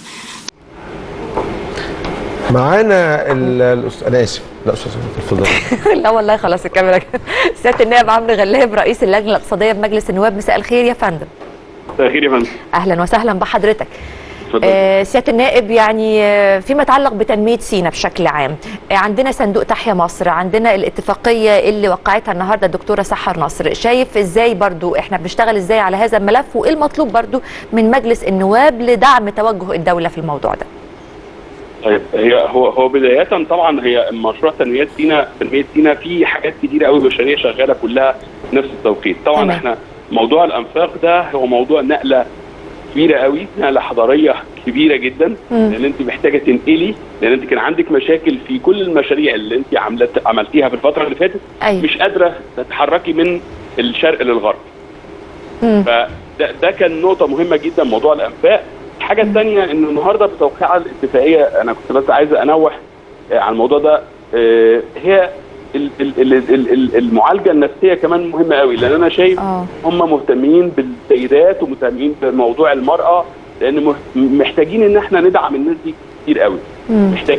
B: معانا ال- الأس- انا اسف لا استاذ اتفضل
A: لا والله خلاص الكاميرا كده. سياده النائب عمرو غلاب رئيس اللجنه الاقتصاديه بمجلس النواب مساء الخير يا فندم
F: مساء الخير يا فندم
A: اهلا وسهلا بحضرتك
F: اتفضل.
A: آه، سياده النائب يعني آه، فيما يتعلق بتنميه سينا بشكل عام آه، عندنا صندوق تحيا مصر عندنا الاتفاقيه اللي وقعتها النهارده الدكتوره سحر نصر شايف ازاي برضو احنا بنشتغل ازاي على هذا الملف وايه المطلوب برضو من مجلس النواب لدعم توجه الدوله في الموضوع ده
F: طيب هي هو هو بدايه طبعا هي مشروع تنميه سينا تنميه سينا في حاجات كتيره قوي بشريه شغاله كلها في نفس التوقيت طبعا
A: تمام.
F: احنا موضوع الانفاق ده هو موضوع نقله كبيره قوي نقله حضاريه كبيره جدا
A: مم.
F: لان انت محتاجه تنقلي لان انت كان عندك مشاكل في كل المشاريع اللي انت عملت عملتيها في الفتره اللي فاتت
A: ايوه
F: مش قادره تتحركي من الشرق للغرب
A: مم.
F: فده ده كان نقطه مهمه جدا موضوع الانفاق الحاجه الثانيه ان النهارده بتوقيع الاتفاقيه انا كنت بس عايز انوه آه، على الموضوع ده آه، هي ال- ال- ال- ال- ال- المعالجه النفسيه كمان مهمه قوي لان انا شايف
A: اه
F: هم مهتمين بالسيدات ومهتمين بموضوع المراه لان مه- محتاجين ان احنا ندعم الناس دي كتير قوي
A: مم.
F: محتاجين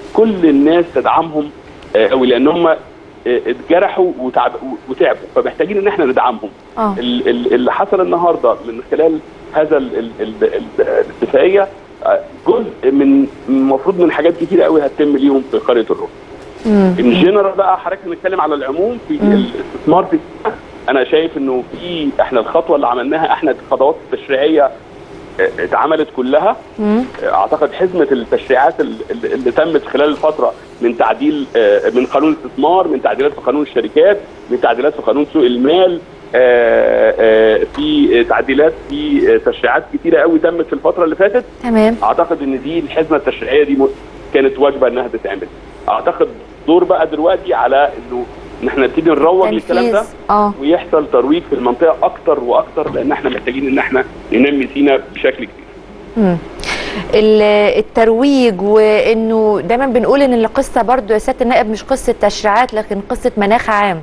F: كل الناس تدعمهم آه، قوي لان هم آه، اتجرحوا وتعب وتعبوا فمحتاجين ان احنا ندعمهم
A: اه
F: ال- ال- اللي حصل النهارده من خلال هذا ال- ال- ال- ال- الاتفاقيه آه، جزء من المفروض من حاجات كتيره قوي هتتم ليهم في قريه الروح.
A: مم.
F: ان جنرال بقى حضرتك بنتكلم على العموم في الاستثمار في انا شايف انه في احنا الخطوه اللي عملناها احنا الخطوات التشريعيه اه، اتعملت كلها
A: مم.
F: اه، اعتقد حزمه التشريعات ال- ال- اللي تمت خلال الفتره من تعديل اه، من قانون الاستثمار من تعديلات في قانون الشركات من تعديلات في قانون سوق المال اه، اه، في تعديلات في اه، تشريعات كتيره قوي تمت في الفتره اللي فاتت
A: تمام
F: اعتقد ان دي الحزمه التشريعيه دي م- كانت واجبه انها تتعمل اعتقد دور بقى دلوقتي على انه ان احنا نبتدي نروج للكلام ده
A: تنفيذ اه
F: ويحصل ترويج في المنطقه اكتر واكتر لان احنا محتاجين ان احنا ننمي سينا بشكل كبير
A: مم. ال- الترويج وانه دايما بنقول ان القصه برضو يا سياده النائب مش قصه تشريعات لكن قصه مناخ عام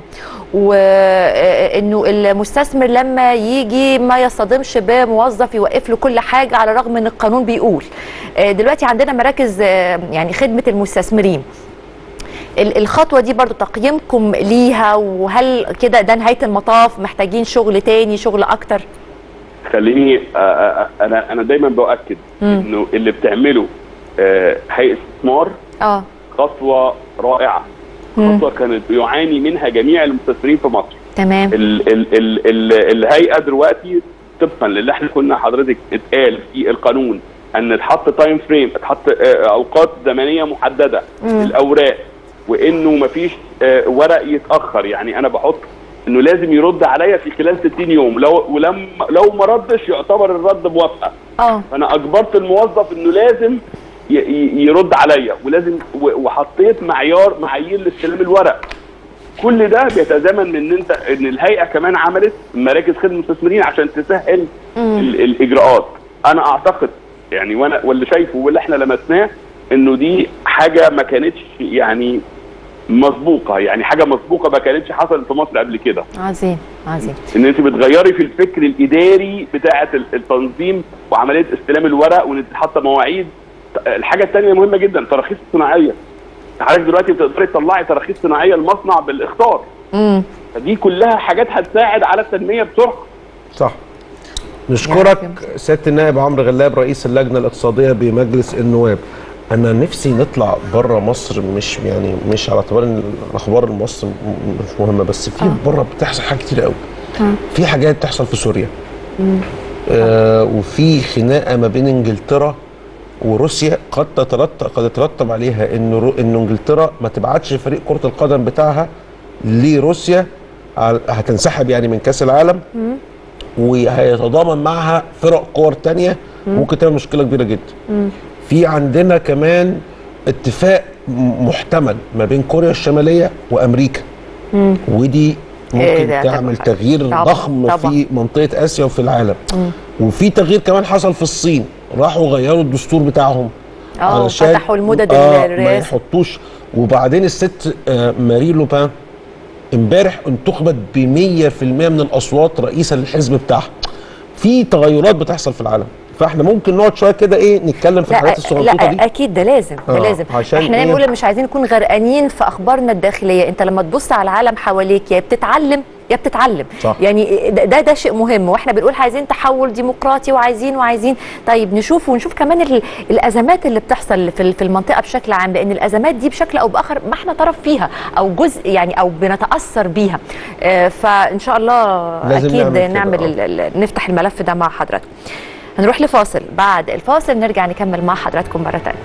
A: وانه المستثمر لما يجي ما يصطدمش بموظف يوقف له كل حاجه على الرغم ان القانون بيقول آه، دلوقتي عندنا مراكز آه، يعني خدمه المستثمرين ال- الخطوه دي برضو تقييمكم ليها وهل كده ده نهايه المطاف محتاجين شغل تاني شغل اكتر
F: خليني آه، آه، انا انا دايما باكد
A: مم.
F: انه اللي بتعمله آه، هيئه استثمار
A: اه
F: خطوه رائعه
A: مم.
F: خطوه كانت بيعاني منها جميع المستثمرين في مصر
A: تمام
F: ال ال ال ال الهيئه دلوقتي طبقا للي احنا كنا حضرتك اتقال في القانون ان اتحط تايم فريم اتحط آه، اوقات زمنيه محدده
A: مم.
F: الاوراق وانه مفيش آه، ورق يتاخر يعني انا بحط انه لازم يرد عليا في خلال 60 يوم لو ولم لو ما ردش يعتبر الرد موافقه
A: اه
F: فانا اجبرت الموظف انه لازم ي- ي- يرد عليا ولازم و- وحطيت معيار معايير لاستلام الورق كل ده بيتزامن من ان انت ان الهيئه كمان عملت مراكز خدمه المستثمرين عشان تسهل
A: مم.
F: ال- الاجراءات انا اعتقد يعني وانا واللي شايفه واللي احنا لمسناه انه دي حاجه ما كانتش يعني مسبوقه يعني حاجه مسبوقه ما كانتش حصلت في مصر قبل كده
A: عظيم عظيم
F: ان انت بتغيري في الفكر الاداري بتاعه ال- التنظيم وعمليه استلام الورق وان انت حاطه مواعيد الحاجه الثانيه مهمه جدا تراخيص صناعيه حضرتك دلوقتي بتقدري تطلعي تراخيص صناعيه لمصنع بالاخطار
A: امم
F: فدي كلها حاجات هتساعد على التنميه بسرعه
B: صح نشكرك سياده النائب عمرو غلاب رئيس اللجنه الاقتصاديه بمجلس النواب انا نفسي نطلع بره مصر مش يعني مش على اعتبار ان الاخبار المصر م- مش مهمه بس في بره بتحصل حاجات كتير قوي في حاجات بتحصل في سوريا آه وفي خناقه ما بين انجلترا وروسيا قد تترتب قد يترتب عليها ان رو ان انجلترا ما تبعتش فريق كره القدم بتاعها لروسيا على- هتنسحب يعني من كاس العالم وهيتضامن معها فرق كور تانية ممكن تعمل مشكله كبيره جدا في عندنا كمان اتفاق م- محتمل ما بين كوريا الشماليه وامريكا ودي
A: إيه
B: ممكن
A: ده
B: تعمل
A: طبعاً.
B: تغيير
A: طبعاً،
B: ضخم
A: طبعاً.
B: في منطقه اسيا وفي العالم وفي تغيير كمان حصل في الصين راحوا غيروا الدستور بتاعهم
A: اه
B: علشان-
A: فتحوا المدد
B: آه ما
A: الرئاسة
B: يحطوش وبعدين الست آه ماري لوبان امبارح انتخبت ب 100% من الاصوات رئيسا للحزب بتاعها في تغيرات بتحصل في العالم فاحنا ممكن نقعد شويه كده ايه نتكلم في الحاجات الصغنطوطه
A: لا
B: دي
A: اكيد ده لازم ده
B: آه،
A: لازم
B: عشان
A: احنا
B: إيه؟
A: دايما بنقول مش عايزين نكون غرقانين في اخبارنا الداخليه انت لما تبص على العالم حواليك يا بتتعلم يا بتتعلم
B: صح.
A: يعني ده ده, ده شيء مهم واحنا بنقول عايزين تحول ديمقراطي وعايزين وعايزين طيب نشوف ونشوف كمان ال- الازمات اللي بتحصل في ال- في المنطقه بشكل عام لان الازمات دي بشكل او باخر ما احنا طرف فيها او جزء يعني او بنتاثر بيها آه، فان شاء الله
B: لازم
A: اكيد
B: نعمل كده،
A: نعمل
B: آه.
A: ال- ال- نفتح الملف ده مع حضراتكم هنروح لفاصل بعد الفاصل نرجع نكمل مع حضراتكم مرة تانية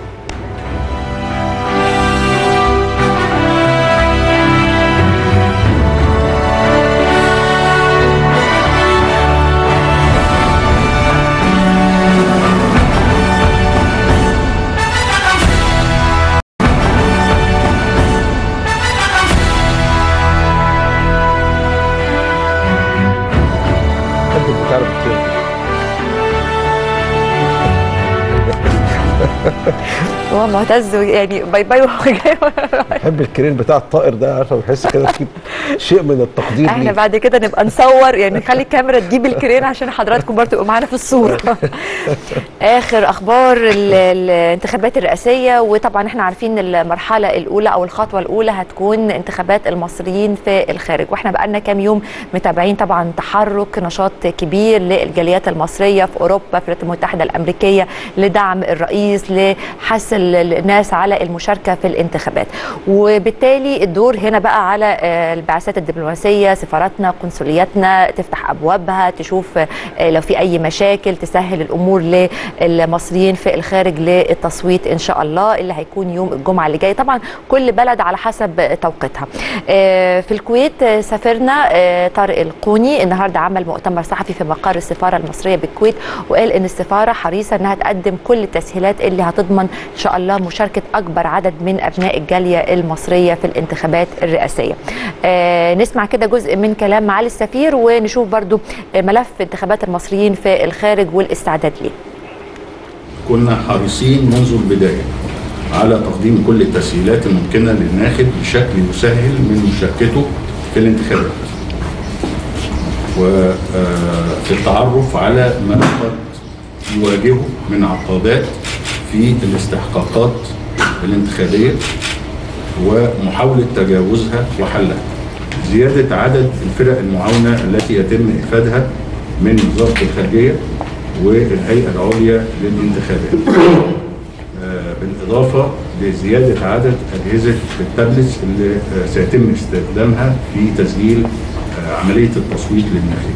B: حد بتعرف كتير
A: هو معتز يعني باي باي وهو جاي
B: بحب الكرين بتاع الطائر ده عارفه بحس كده في شيء من التقدير
A: احنا
B: ليه.
A: بعد كده نبقى نصور يعني نخلي الكاميرا تجيب الكرين عشان حضراتكم برضه تبقوا معانا في الصوره اخر اخبار ال- الانتخابات الرئاسيه وطبعا احنا عارفين المرحله الاولى او الخطوه الاولى هتكون انتخابات المصريين في الخارج واحنا بقالنا كام يوم متابعين طبعا تحرك نشاط كبير للجاليات المصريه في اوروبا في الولايات المتحده الامريكيه لدعم الرئيس لحث ال- الناس على المشاركه في الانتخابات وبالتالي الدور هنا بقى على آه، البعثات الدبلوماسيه سفاراتنا قنصلياتنا تفتح ابوابها تشوف آه، لو في اي مشاكل تسهل الامور للمصريين في الخارج للتصويت ان شاء الله اللي هيكون يوم الجمعه اللي جاي طبعا كل بلد على حسب توقيتها آه، في الكويت آه، سافرنا آه، طارق القوني النهارده عمل مؤتمر صحفي في مقر السفاره المصريه بالكويت وقال ان السفاره حريصه انها تقدم كل التسهيلات اللي هتضمن ان شاء الله مشاركه اكبر عدد من ابناء الجاليه المصريه في الانتخابات الرئاسيه. آه، نسمع كده جزء من كلام معالي السفير ونشوف برضو آه، ملف انتخابات المصريين في الخارج والاستعداد ليه.
G: كنا حريصين منذ البداية على تقديم كل التسهيلات الممكنة للناخب بشكل يسهل من مشاركته في الانتخابات وفي التعرف على ما قد يواجهه من عقبات في الاستحقاقات الانتخابية ومحاولة تجاوزها وحلها زيادة عدد الفرق المعاونة التي يتم إفادها من وزارة الخارجية والهيئة العليا للانتخابات آه، بالإضافة لزيادة عدد أجهزة التابلتس اللي آه، سيتم استخدامها في تسجيل آه، عملية التصويت للناخبين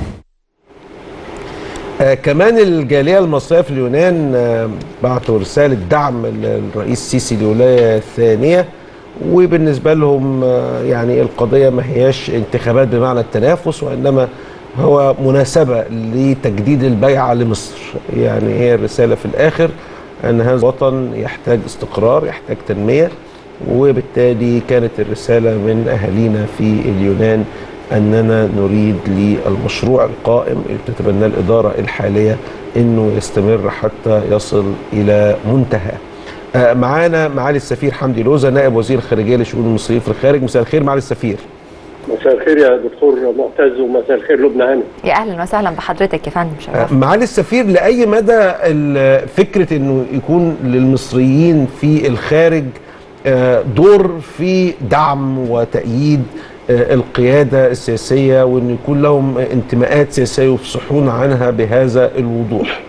B: آه كمان الجاليه المصريه في اليونان آه بعتوا رساله دعم للرئيس السيسي لولايه ثانيه وبالنسبه لهم آه يعني القضيه ما هياش انتخابات بمعنى التنافس وانما هو مناسبه لتجديد البيعه لمصر يعني هي الرساله في الاخر ان هذا الوطن يحتاج استقرار يحتاج تنميه وبالتالي كانت الرساله من اهالينا في اليونان اننا نريد للمشروع القائم اللي بتتبناه الاداره الحاليه انه يستمر حتى يصل الى منتهى. آه، معانا معالي السفير حمدي لوزة نائب وزير الخارجيه لشؤون المصريين في الخارج مساء الخير معالي السفير.
H: مساء الخير يا دكتور معتز ومساء الخير لبنى هاني
A: يا اهلا وسهلا بحضرتك يا فندم
B: آه،
A: شرف.
B: معالي السفير لاي مدى ال- فكره انه يكون للمصريين في الخارج آه، دور في دعم وتأييد آه، القيادة السياسية وأن يكون لهم انتماءات سياسية يفصحون عنها بهذا الوضوح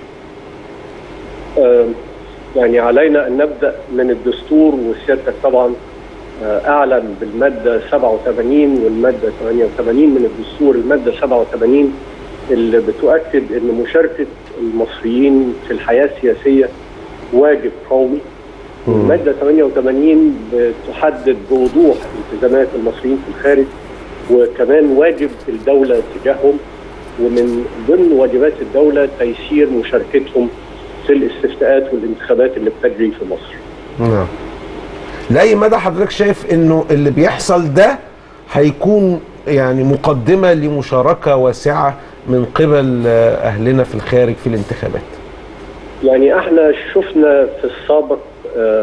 H: آه، يعني علينا ان نبدا من الدستور وسيادتك طبعا آه، اعلن بالماده 87 والماده 88 من الدستور الماده 87 اللي بتؤكد ان مشاركه المصريين في الحياه السياسيه واجب قومي الماده 88 بتحدد بوضوح التزامات المصريين في الخارج وكمان واجب الدوله تجاههم ومن ضمن واجبات الدوله تيسير مشاركتهم في الاستفتاءات والانتخابات اللي بتجري في مصر.
B: نعم لأي مدى حضرتك شايف أنه اللي بيحصل ده هيكون يعني مقدمة لمشاركة واسعة من قبل آه، أهلنا في الخارج في الانتخابات
H: يعني احنا شفنا في السابق آه،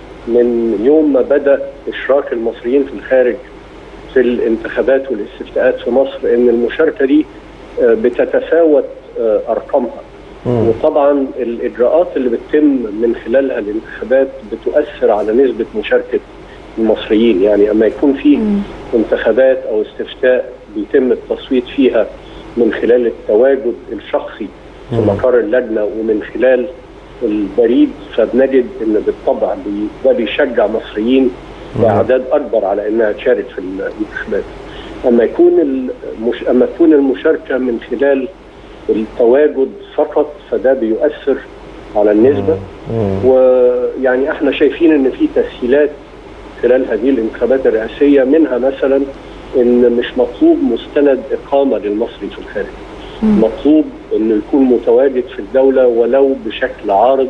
H: من يوم ما بدا اشراك المصريين في الخارج في الانتخابات والاستفتاءات في مصر ان المشاركه دي آه، بتتفاوت آه، ارقامها
B: مم.
H: وطبعا الاجراءات اللي بتتم من خلالها الانتخابات بتؤثر على نسبه مشاركه المصريين يعني اما يكون في انتخابات او استفتاء بيتم التصويت فيها من خلال التواجد الشخصي في
B: مم.
H: مقر اللجنه ومن خلال البريد فبنجد ان بالطبع بي- ده بيشجع مصريين باعداد اكبر على انها تشارك في الانتخابات. اما يكون المش... اما تكون المشاركه من خلال التواجد فقط فده بيؤثر على النسبه
B: مم.
H: ويعني احنا شايفين ان في تسهيلات خلال هذه الانتخابات الرئاسيه منها مثلا ان مش مطلوب مستند اقامه للمصري في الخارج. مطلوب انه يكون متواجد في الدوله ولو بشكل عارض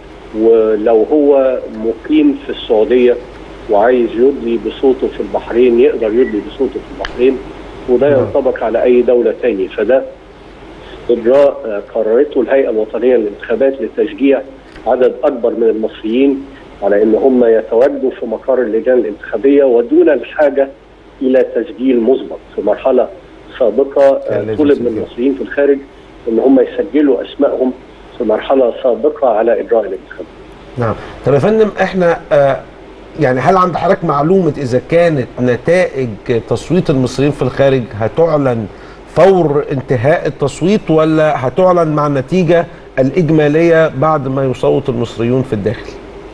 H: ولو هو مقيم في السعوديه وعايز يدلي بصوته في البحرين يقدر يدلي بصوته في البحرين وده
B: نعم.
H: ينطبق على اي دوله تاني فده اجراء آه، قررته الهيئه الوطنيه للانتخابات لتشجيع عدد اكبر من المصريين على ان هم يتواجدوا في مقر اللجان الانتخابيه ودون الحاجه الى تسجيل مسبق في مرحله سابقه
B: كان
H: آه،
B: لازم
H: طلب من
B: يسجلوا.
H: المصريين في الخارج ان هم يسجلوا اسمائهم في مرحله سابقه على اجراء الانتخابات.
B: نعم طب يا فندم احنا آه يعني هل عند حضرتك معلومه اذا كانت نتائج تصويت المصريين في الخارج هتعلن فور انتهاء التصويت ولا هتعلن مع النتيجه الاجماليه بعد ما يصوت المصريون في الداخل؟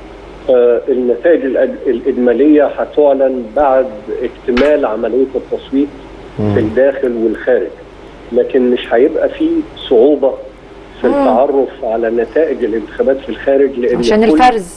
H: آه، النتائج الأج- الإجمالية هتعلن بعد اكتمال عملية التصويت في الداخل والخارج لكن مش هيبقى في صعوبة في التعرف على نتائج الانتخابات في الخارج لأن
A: عشان
H: كل-
A: الفرز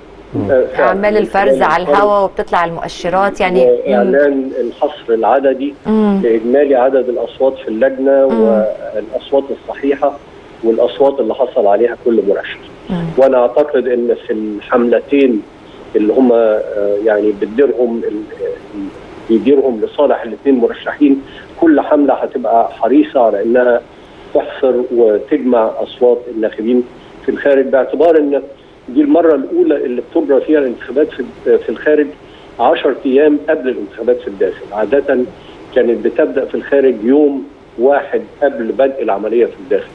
H: آه، فعلاً.
A: اعمال الفرز على الهواء وبتطلع المؤشرات يعني مم.
H: وإعلان الحصر العددي
A: مم.
H: لإجمالي عدد الأصوات في اللجنة والأصوات الصحيحة والأصوات اللي حصل عليها كل مرشح
A: مم.
H: وانا اعتقد ان في الحملتين اللي هم آه، يعني بتديرهم ال- ال- بيديرهم لصالح الاثنين مرشحين كل حمله هتبقى حريصه على انها تحصر وتجمع اصوات الناخبين في الخارج باعتبار ان دي المره الاولى اللي بتجرى فيها الانتخابات في في الخارج 10 ايام قبل الانتخابات في الداخل عاده كانت بتبدا في الخارج يوم واحد قبل بدء العمليه في الداخل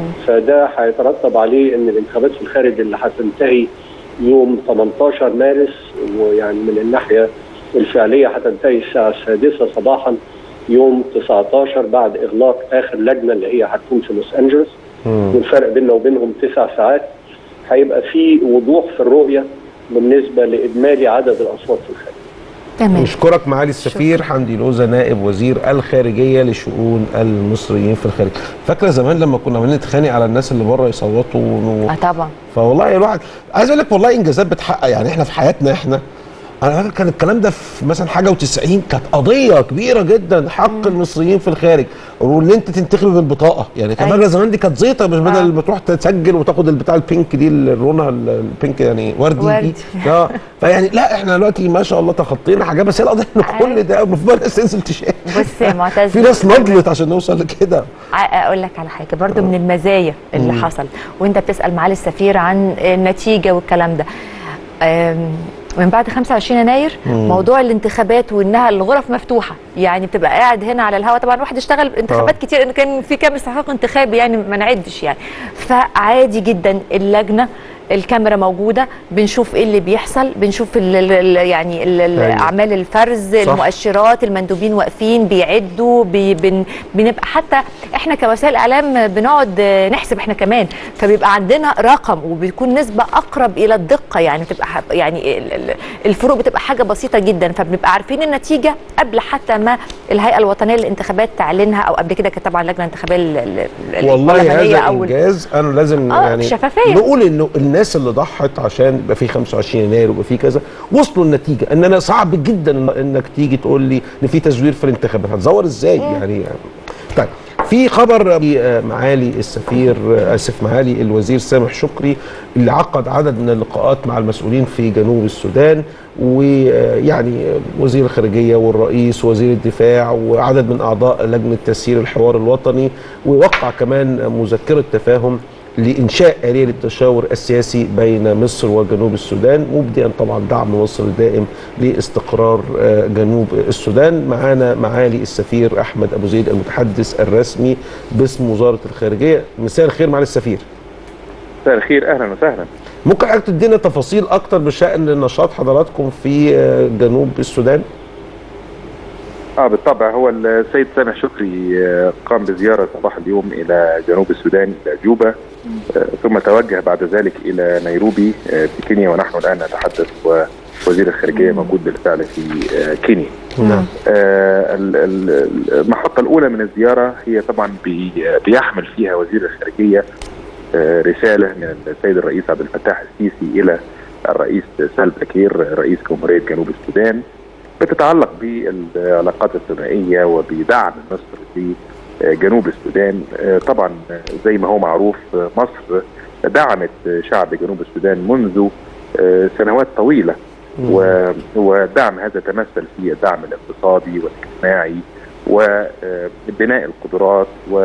H: فده هيترتب عليه ان الانتخابات في الخارج اللي هتنتهي يوم 18 مارس ويعني من الناحيه الفعليه هتنتهي الساعه السادسه صباحا يوم 19 بعد اغلاق اخر لجنه اللي هي هتكون في لوس انجلوس والفرق بيننا وبينهم تسع ساعات هيبقى في وضوح في الرؤيه بالنسبه لاجمالي عدد الاصوات في الخارج
A: تمام
B: نشكرك معالي السفير حمدي لوزة نائب وزير الخارجية لشؤون المصريين في الخارج فاكرة زمان لما كنا بنتخانق على الناس اللي بره يصوتوا و...
A: اه طبعا
B: فوالله الواحد عايز اقول لك والله انجازات بتحقق يعني احنا في حياتنا احنا انا فاكر كان الكلام ده في مثلا حاجه و90 كانت قضيه كبيره جدا حق المصريين في الخارج وان انت تنتخب بالبطاقه يعني كان
A: أيوة.
B: فاكره زمان دي كانت زيطه مش بدل
A: آه.
B: ما تروح تسجل وتاخد البتاع البينك دي الرونه البينك يعني وردي,
A: وردي.
B: دي اه فيعني لا احنا دلوقتي ما شاء الله تخطينا حاجه بس هي القضيه ان
A: أيوة.
B: كل ده المفروض الناس تنزل تشارك
A: بص يا معتز
B: في ناس نضلت عشان نوصل لكده
A: ع- اقول لك على حاجه برضو من المزايا اللي حصل وانت بتسال معالي السفير عن النتيجه والكلام ده أم، من بعد 25 يناير موضوع الانتخابات وانها الغرف مفتوحه يعني بتبقى قاعد هنا على الهواء طبعا واحد اشتغل انتخابات
B: آه.
A: كتير انه كان في كام استحقاق انتخابي يعني ما نعدش يعني فعادي جدا اللجنه الكاميرا موجوده بنشوف ايه اللي بيحصل بنشوف ال ال يعني ال ال
B: أيوة.
A: اعمال الفرز
B: صح.
A: المؤشرات المندوبين واقفين بيعدوا بي بن بنبقى حتى احنا كوسائل اعلام بنقعد آه، نحسب احنا كمان فبيبقى عندنا رقم وبيكون نسبه اقرب الى الدقه يعني بتبقى ح- يعني ال- ال- الفروق بتبقى حاجه بسيطه جدا فبنبقى عارفين النتيجه قبل حتى ما الهيئه الوطنيه للانتخابات تعلنها او قبل كده كانت طبعا اللجنه الانتخابيه ال- ال-
B: والله
A: البرلمانية
B: هذا
A: أو ال-
B: انجاز انا لازم
A: آه،
B: يعني
A: شفافية.
B: نقول انه الناس اللي ضحت عشان يبقى في 25 يناير ويبقى في كذا وصلوا النتيجه ان انا صعب جدا انك تيجي تقول لي ان في تزوير في الانتخابات هتزور ازاي يعني طيب في خبر آه، معالي السفير آه، اسف معالي الوزير سامح شكري اللي عقد عدد من اللقاءات مع المسؤولين في جنوب السودان ويعني وزير الخارجيه والرئيس ووزير الدفاع وعدد من اعضاء لجنه تسيير الحوار الوطني ووقع كمان مذكره تفاهم لإنشاء آلية للتشاور السياسي بين مصر وجنوب السودان مبدئا طبعا دعم مصر الدائم لاستقرار آه، جنوب السودان معانا معالي السفير أحمد أبو زيد المتحدث الرسمي باسم وزارة الخارجية مساء الخير معالي السفير
I: مساء الخير اهلا وسهلا
B: ممكن حضرتك تدينا تفاصيل أكتر بشأن نشاط حضراتكم في آه، جنوب السودان
I: اه بالطبع هو السيد سامح شكري آه، قام بزياره صباح اليوم الى جنوب السودان الى جوبا آه، ثم توجه بعد ذلك الى نيروبي آه، في كينيا ونحن الان نتحدث ووزير الخارجيه موجود بالفعل في آه، كينيا
B: نعم
I: آه، ال- ال- المحطة الأولى من الزيارة هي طبعا بي- بيحمل فيها وزير الخارجية آه، رسالة من السيد الرئيس عبد الفتاح السيسي إلى الرئيس سالفا كير رئيس جمهورية جنوب السودان بتتعلق بالعلاقات الثنائية وبدعم مصر لجنوب السودان آه، طبعا زي ما هو معروف آه، مصر دعمت شعب جنوب السودان منذ آه، سنوات طويلة و- ودعم هذا تمثل في الدعم الاقتصادي والاجتماعي وبناء القدرات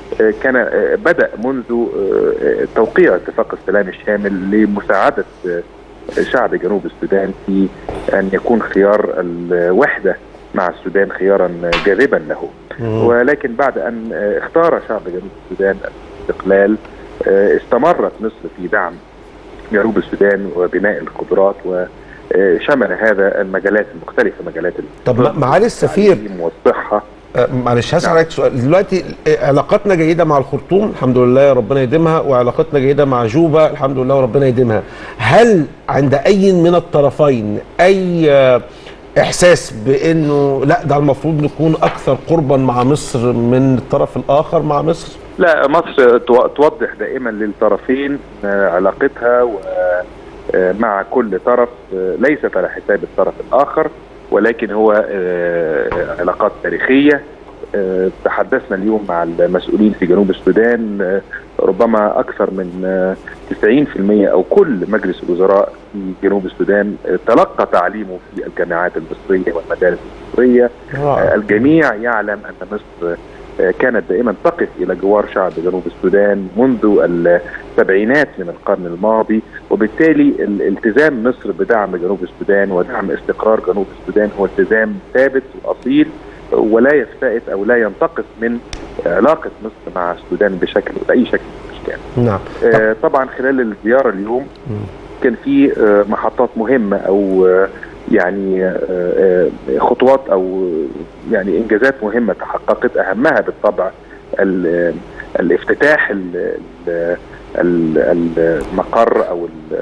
I: آه، كان آه، بدا منذ آه، توقيع اتفاق السلام الشامل لمساعده آه، شعب جنوب السودان في ان يكون خيار الوحده مع السودان خيارا جاذبا له ولكن بعد ان آه، اختار شعب جنوب السودان الاستقلال آه، استمرت مصر في دعم جنوب السودان وبناء القدرات وشمل هذا المجالات المختلفه مجالات
B: طب ما- معالي السفير
I: التعليم والصحه
B: آه، معلش هسأل عليك سؤال دلوقتي آه، علاقتنا جيدة مع الخرطوم الحمد لله ربنا يديمها وعلاقتنا جيدة مع جوبا الحمد لله وربنا يديمها هل عند أي من الطرفين أي آه، إحساس بأنه لا ده المفروض نكون أكثر قربا مع مصر من الطرف الآخر مع مصر
I: لا مصر تو- توضح دائما للطرفين آه، علاقتها و- آه، مع كل طرف آه، ليست على حساب الطرف الآخر ولكن هو آه، علاقات تاريخية آه، تحدثنا اليوم مع المسؤولين في جنوب السودان آه، ربما أكثر من آه، 90% أو كل مجلس الوزراء في جنوب السودان آه، تلقى تعليمه في الجامعات المصرية والمدارس المصرية آه، الجميع يعلم أن مصر آه، كانت دائما تقف الى جوار شعب جنوب السودان منذ السبعينات من القرن الماضي وبالتالي الالتزام مصر بدعم جنوب السودان ودعم استقرار جنوب السودان هو التزام ثابت واصيل ولا يفتئت او لا ينتقص من علاقه مصر مع السودان بشكل باي شكل من الاشكال.
B: نعم
I: آه، طبعا خلال الزياره اليوم كان في آه، محطات مهمه او آه، يعني آه، آه، خطوات او يعني انجازات مهمه تحققت اهمها بالطبع ال- الافتتاح ال- ال- ال- المقر او ال-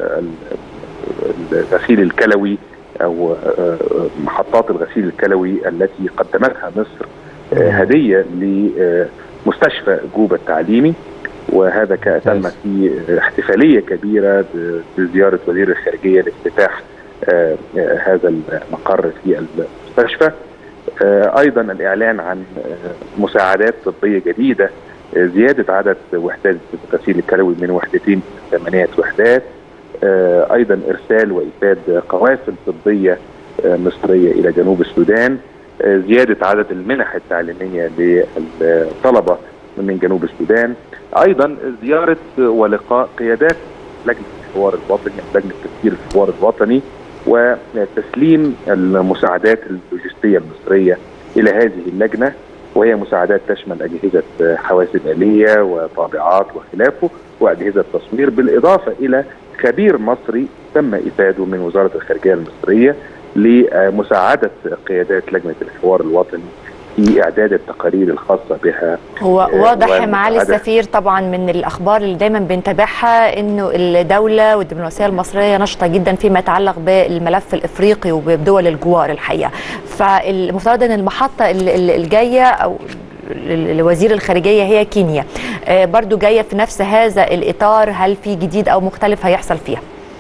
I: ال- الغسيل الكلوي او آه، محطات الغسيل الكلوي التي قدمتها مصر آه، هديه لمستشفى جوبا التعليمي وهذا ك- تم في احتفاليه كبيره ب- بزياره وزير الخارجيه لافتتاح آه، آه، هذا المقر في المستشفى آه، ايضا الاعلان عن آه، مساعدات طبيه جديده آه، زياده عدد وحدات الغسيل الكلوي من وحدتين الى ثمانيه وحدات آه، ايضا ارسال وايفاد قوافل طبيه آه، مصريه الى جنوب السودان آه، زياده عدد المنح التعليميه للطلبه من جنوب السودان ايضا زياره ولقاء قيادات لجنه الحوار الوطني أو لجنه تفكير الحوار الوطني وتسليم المساعدات اللوجستيه المصريه الى هذه اللجنه وهي مساعدات تشمل اجهزه حواسب اليه وطابعات وخلافه واجهزه تصوير بالاضافه الى خبير مصري تم افاده من وزاره الخارجيه المصريه لمساعده قيادات لجنه الحوار الوطني في اعداد التقارير الخاصه بها
A: هو
I: آه،
A: واضح يا معالي
I: والمساعدة.
A: السفير طبعا من الاخبار اللي دايما بنتابعها انه الدوله والدبلوماسيه المصريه نشطه جدا فيما يتعلق بالملف الافريقي وبدول الجوار الحقيقه فالمفترض ان المحطه ال- ال- الجايه او ل- لوزير الخارجيه هي كينيا آه، برضو جايه في نفس هذا الاطار هل في جديد او مختلف هيحصل فيها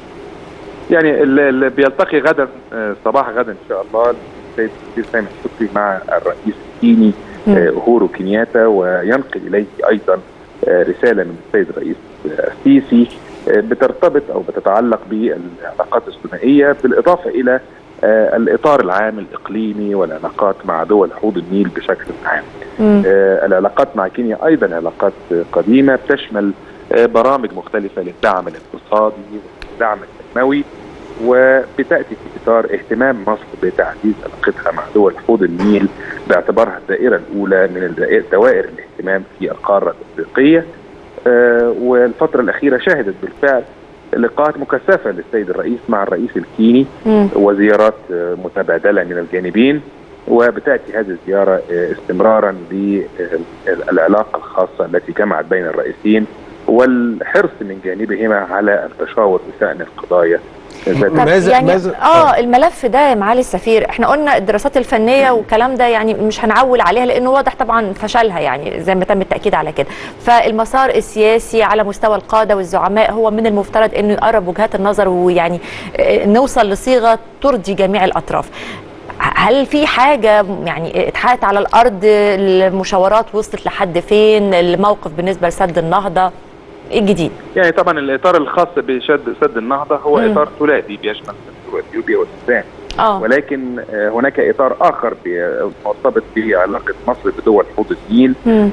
I: يعني اللي بيلتقي غدا آه، صباح غدا ان شاء الله السيد الوزير سامح شكري مع الرئيس الكيني آه، اهورو كينياتا وينقل اليه ايضا آه، رساله من السيد الرئيس آه، السيسي آه، بترتبط او بتتعلق بالعلاقات الثنائيه بالاضافه الى آه، الاطار العام الاقليمي والعلاقات مع دول حوض النيل بشكل عام. آه، العلاقات مع كينيا ايضا علاقات آه، قديمه بتشمل آه، برامج مختلفه للدعم الاقتصادي والدعم التنموي وبتاتي في اطار اهتمام مصر بتعزيز علاقتها مع دول حوض النيل باعتبارها الدائره الاولى من الدائر- دوائر الاهتمام في القاره الافريقيه آه، والفتره الاخيره شهدت بالفعل لقاءات مكثفه للسيد الرئيس مع الرئيس الكيني
A: مم.
I: وزيارات آه، متبادله من الجانبين وبتاتي هذه الزياره آه، استمرارا للعلاقه الخاصه التي جمعت بين الرئيسين والحرص من جانبهما على التشاور بشان القضايا ذات
A: طب يعني اه الملف ده يا معالي السفير احنا قلنا الدراسات الفنيه والكلام ده يعني مش هنعول عليها لانه واضح طبعا فشلها يعني زي ما تم التاكيد على كده فالمسار السياسي على مستوى القاده والزعماء هو من المفترض انه يقرب وجهات النظر ويعني آه، نوصل لصيغه ترضي جميع الاطراف هل في حاجة يعني اتحققت على الأرض المشاورات وصلت لحد فين الموقف بالنسبة لسد النهضة ايه الجديد؟
I: يعني طبعا الاطار الخاص بشد سد النهضه هو
A: مم.
I: اطار ثلاثي بيشمل مصر واثيوبيا والسودان
A: اه
I: ولكن آه، هناك اطار اخر ب- مرتبط بعلاقه مصر بدول حوض النيل
A: مم.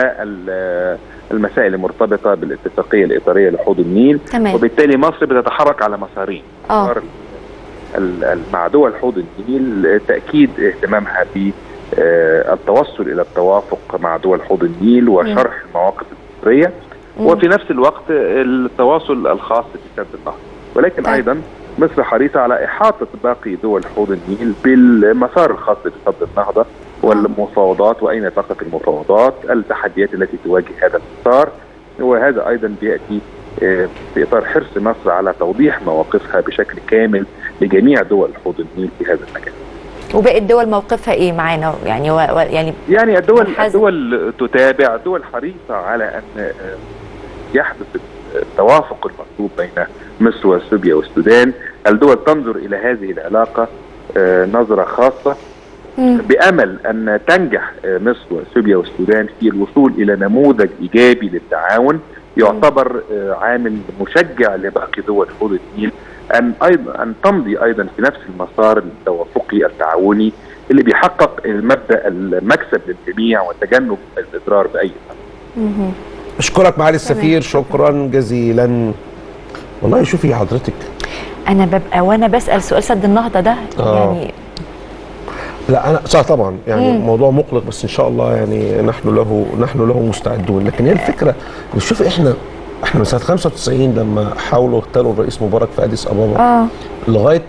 I: والمسائل المرتبطه بالاتفاقيه الاطاريه لحوض النيل
A: تمام
I: وبالتالي مصر بتتحرك على مسارين
A: اه
I: مسار ال- ال- مع دول حوض النيل تاكيد اهتمامها بالتوصل الى التوافق مع دول حوض النيل وشرح المواقف المصريه
A: مم.
I: وفي نفس الوقت التواصل الخاص بسد النهضه ولكن
A: طيب.
I: ايضا مصر حريصه على احاطه باقي دول حوض النيل بالمسار الخاص بسد النهضه والمفاوضات واين تقف المفاوضات التحديات التي تواجه هذا المسار وهذا ايضا بياتي آه، في اطار حرص مصر على توضيح مواقفها بشكل كامل لجميع دول حوض النيل في هذا المجال.
A: وباقي الدول موقفها ايه معانا يعني و... و... يعني
I: يعني الدول
A: منحازم.
I: الدول تتابع الدول حريصه على ان آه، يحدث التوافق المطلوب بين مصر واثيوبيا والسودان، الدول تنظر الى هذه العلاقه آه، نظره خاصه
A: مم.
I: بامل ان تنجح آه، مصر واثيوبيا والسودان في الوصول الى نموذج ايجابي للتعاون يعتبر آه، عامل مشجع لباقي دول حوض النيل ان ايضا ان تمضي ايضا في نفس المسار التوافقي التعاوني اللي بيحقق المبدا المكسب للجميع وتجنب الاضرار باي ثمن.
A: مهم.
B: اشكرك معالي السفير شكرا جزيلا والله شوفي حضرتك
A: انا ببقى وانا بسال سؤال سد النهضه ده
B: آه.
A: يعني
B: لا انا صح طبعا يعني
A: مم.
B: موضوع مقلق بس ان شاء الله يعني نحن له نحن له مستعدون لكن هي الفكره شوف احنا احنا من سنه 95 لما حاولوا يغتالوا الرئيس مبارك في اديس ابابا
A: اه
B: لغايه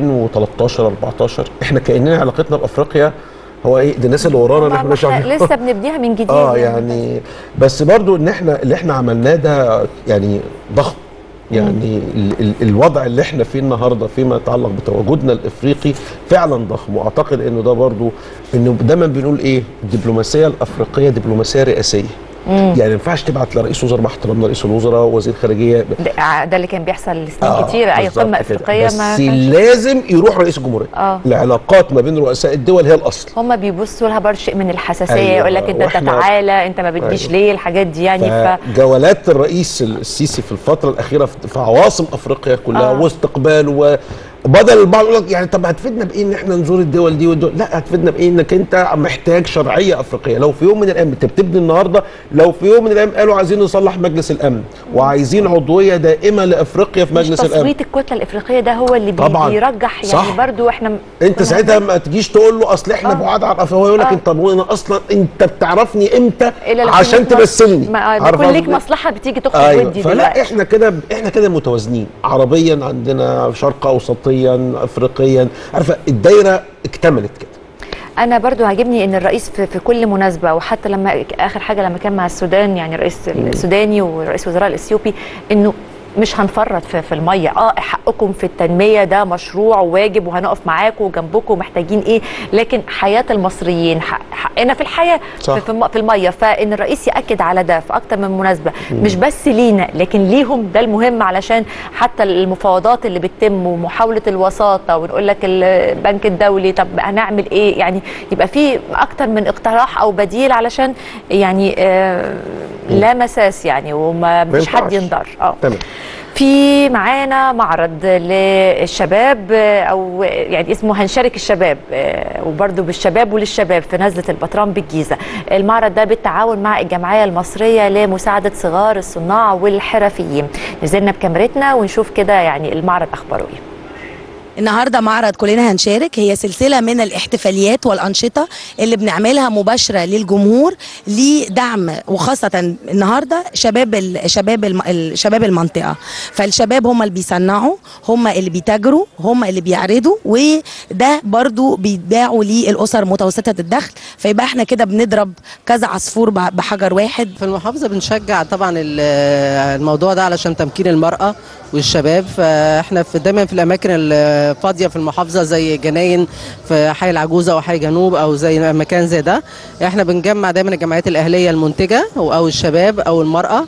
B: 2013 14 احنا كاننا علاقتنا بافريقيا هو ايه ده الناس اللي ورانا اللي احنا
A: ما
B: ماشي
A: احنا
B: عليهم.
A: لسه بنبنيها من جديد
B: اه يعني بس برضو ان احنا اللي احنا عملناه ده يعني ضخم يعني ال ال الوضع اللي احنا فيه النهارده فيما يتعلق بتواجدنا الافريقي فعلا ضخم واعتقد انه ده برضو انه دايما بنقول ايه الدبلوماسيه الافريقيه دبلوماسيه رئاسيه يعني ما ينفعش تبعت لرئيس وزراء مع احترامنا رئيس الوزراء وزير خارجيه
A: ده, ده اللي كان بيحصل لسنين
B: آه،
A: كتيره اي
B: بالظبط
A: قمه
B: كده.
A: افريقيه
B: بس
A: ما كانش
B: لازم يروح رئيس الجمهوريه
A: اه
B: العلاقات ما بين رؤساء الدول هي الاصل
A: هم بيبصوا لها برضه شيء من الحساسيه
B: أيوة،
A: يقول لك انت
B: وإحنا-
A: تتعالى انت ما بتجيش
B: أيوة.
A: ليه الحاجات دي يعني ف
B: فجولات الرئيس السيسي في الفتره الاخيره في في عواصم افريقيا كلها
A: آه.
B: واستقباله وبدل البعض يقول لك يعني طب هتفيدنا بايه ان احنا نزور الدول دي والدول لا هتفيدنا بايه انك انت محتاج شرعيه افريقيه لو في يوم من الايام انت بتبني النهارده لو في يوم من الايام قالوا عايزين نصلح مجلس الامن وعايزين عضويه دائمه لافريقيا في
A: مش
B: مجلس الامن
A: تصويت الكتله الافريقيه ده هو اللي بي
B: طبعاً.
A: بيرجح يعني
B: صح.
A: برضو احنا
B: انت
A: كنا
B: ساعتها ما تجيش تقول له اصل احنا
A: آه.
B: بعاد عن افريقيا هو يقول لك
A: آه.
B: انت طب وانا اصلا انت بتعرفني امتى
A: إلا لو
B: عشان
A: كان ليك مص-
B: تمثلني
A: ما
B: عارف
A: بيكون ليك
B: قصدي؟
A: مصلحه بتيجي تخرج
B: ايوه
A: ودي
B: فلا
A: دلوقتي
B: احنا كده احنا كده متوازنين عربيا عندنا شرق اوسطيا افريقيا عارفه الدايره اكتملت كده
A: انا برضو عاجبني ان الرئيس في, في كل مناسبه وحتى لما اخر حاجه لما كان مع السودان يعني الرئيس السوداني ورئيس وزراء الاثيوبي انه مش هنفرط في, في الميه اه حقكم في التنميه ده مشروع وواجب وهنقف معاكم وجنبكم محتاجين ايه لكن حياه المصريين حق حقنا في الحياه
B: صح.
A: في, في, الم- في الميه فان الرئيس ياكد على ده في اكتر من مناسبه مش بس لينا لكن ليهم ده المهم علشان حتى المفاوضات اللي بتتم ومحاوله الوساطه ونقول لك البنك الدولي طب هنعمل ايه يعني يبقى في اكتر من اقتراح او بديل علشان يعني آه لا مساس يعني وما مفيش حد
B: ينفعش.
A: ينضر اه
B: تمام
A: في معانا معرض للشباب آه، او يعني اسمه هنشارك الشباب آه، وبرضه بالشباب وللشباب في نزله البطران بالجيزه المعرض ده بالتعاون مع الجمعيه المصريه لمساعده صغار الصناع والحرفيين نزلنا بكاميرتنا ونشوف كده يعني المعرض اخباره ايه
J: النهارده معرض كلنا هنشارك هي سلسله من الاحتفاليات والانشطه اللي بنعملها مباشره للجمهور لدعم وخاصه النهارده شباب ال- شباب الم- ال- شباب المنطقه فالشباب هم اللي بيصنعوا هم اللي بيتاجروا هم اللي بيعرضوا وده برضو بيتباعوا للاسر متوسطه الدخل فيبقى احنا كده بنضرب كذا عصفور ب- بحجر واحد
K: في المحافظة بنشجع طبعا ال- الموضوع ده علشان تمكين المرأة والشباب فاحنا في دايما في الأماكن الفاضية في المحافظة زي جناين في حي العجوزة وحي جنوب أو زي مكان زي ده احنا بنجمع دايما الجمعيات الأهلية المنتجة أو أو الشباب أو المرأة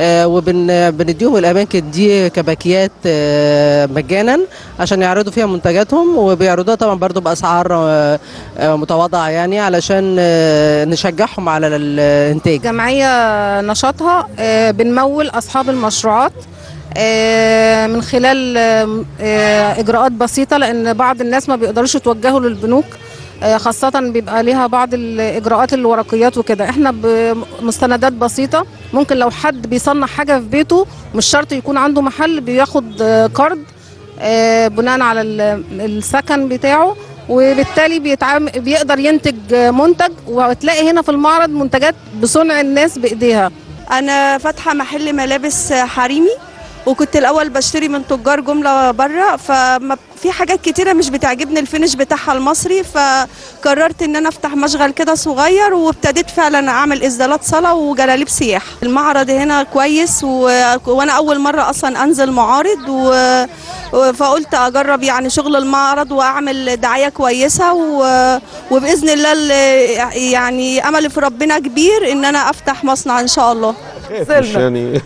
K: وبنديهم الاماكن دي كباكيات آه، مجانا عشان يعرضوا فيها منتجاتهم وبيعرضوها طبعا برضو باسعار آه، آه، متواضعه يعني علشان آه، نشجعهم على الانتاج
L: جمعية نشاطها آه، بنمول أصحاب المشروعات آه، من خلال آه، آه، اجراءات بسيطه لان بعض الناس ما بيقدروش يتوجهوا للبنوك آه، خاصة بيبقى ليها بعض الإجراءات الورقيات وكده احنا بمستندات بسيطة ممكن لو حد بيصنع حاجة في بيته مش شرط يكون عنده محل بياخد آه، قرض آه، بناء على ال- السكن بتاعه وبالتالي بيتعامل بيقدر ينتج آه، منتج وهتلاقي هنا في المعرض منتجات بصنع الناس بإيديها
M: انا فاتحه محل ملابس حريمي وكنت الاول بشتري من تجار جمله بره فما في حاجات كتيره مش بتعجبني الفينش بتاعها المصري فقررت ان انا افتح مشغل كده صغير وابتديت فعلا اعمل اسدالات صلاه وجلاليب سياح المعرض هنا كويس و... وانا اول مره اصلا انزل معارض و... و- فقلت اجرب يعني شغل المعرض واعمل دعايه كويسه و... وباذن الله ال- يعني املي في ربنا كبير ان انا افتح مصنع ان شاء الله
B: مش يعني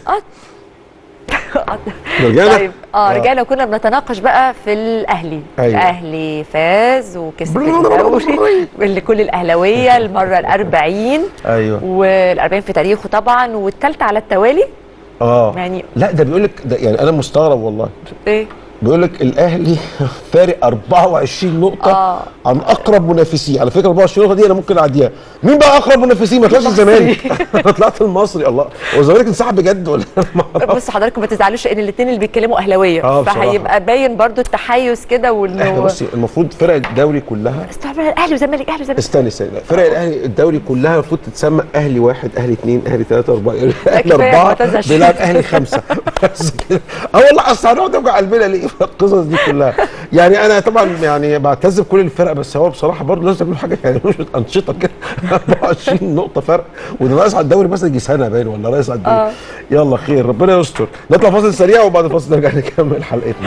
A: طيب
B: رجعنا
A: اه رجعنا وكنا بنتناقش بقى في الاهلي
B: أيوة.
A: الاهلي فاز وكسب الدوري اللي كل الاهلاويه المره الأربعين
B: ايوه
A: والأربعين في تاريخه طبعا والثالثه على التوالي
B: اه
A: يعني
B: لا ده بيقول لك ده يعني انا مستغرب والله
A: ايه
B: بيقول لك الاهلي فارق 24 نقطه
A: آه.
B: عن اقرب منافسيه على فكره 24 نقطه دي انا ممكن اعديها مين بقى اقرب منافسين ما طلعش الزمالك انا طلعت المصري الله هو الزمالك انسحب بجد ولا
A: بص حضراتكم ما تزعلوش ان الاثنين اللي بيتكلموا اهلاويه
B: آه، بصراحة.
A: فهيبقى باين برضو التحيز كده
B: احنا
A: وانه
B: بصي المفروض فرق الدوري كلها
A: استوعب اهلي وزمالك اهلي وزمالك
B: استني استني لا، فرق الاهلي الدوري كلها المفروض تتسمى اهلي واحد اهلي اثنين اهلي ثلاثه اربعه اهلي
A: كفاية
B: اربعه
A: معتز
B: بيلعب اهلي خمسه بس كده اه والله اصل هنقعد نوجع قلبنا ليه في القصص دي كلها يعني انا طبعا يعني بعتز بكل الفرق بس هو بصراحه برضه لازم يعملوا حاجه يعني مش انشطه كده 24 نقطه فرق وده ناقص على الدوري مثلا يجي سنه باين ولا ناقص على الدوري
A: آه.
B: يلا خير ربنا يستر نطلع فاصل سريع وبعد الفاصل نرجع نكمل حلقتنا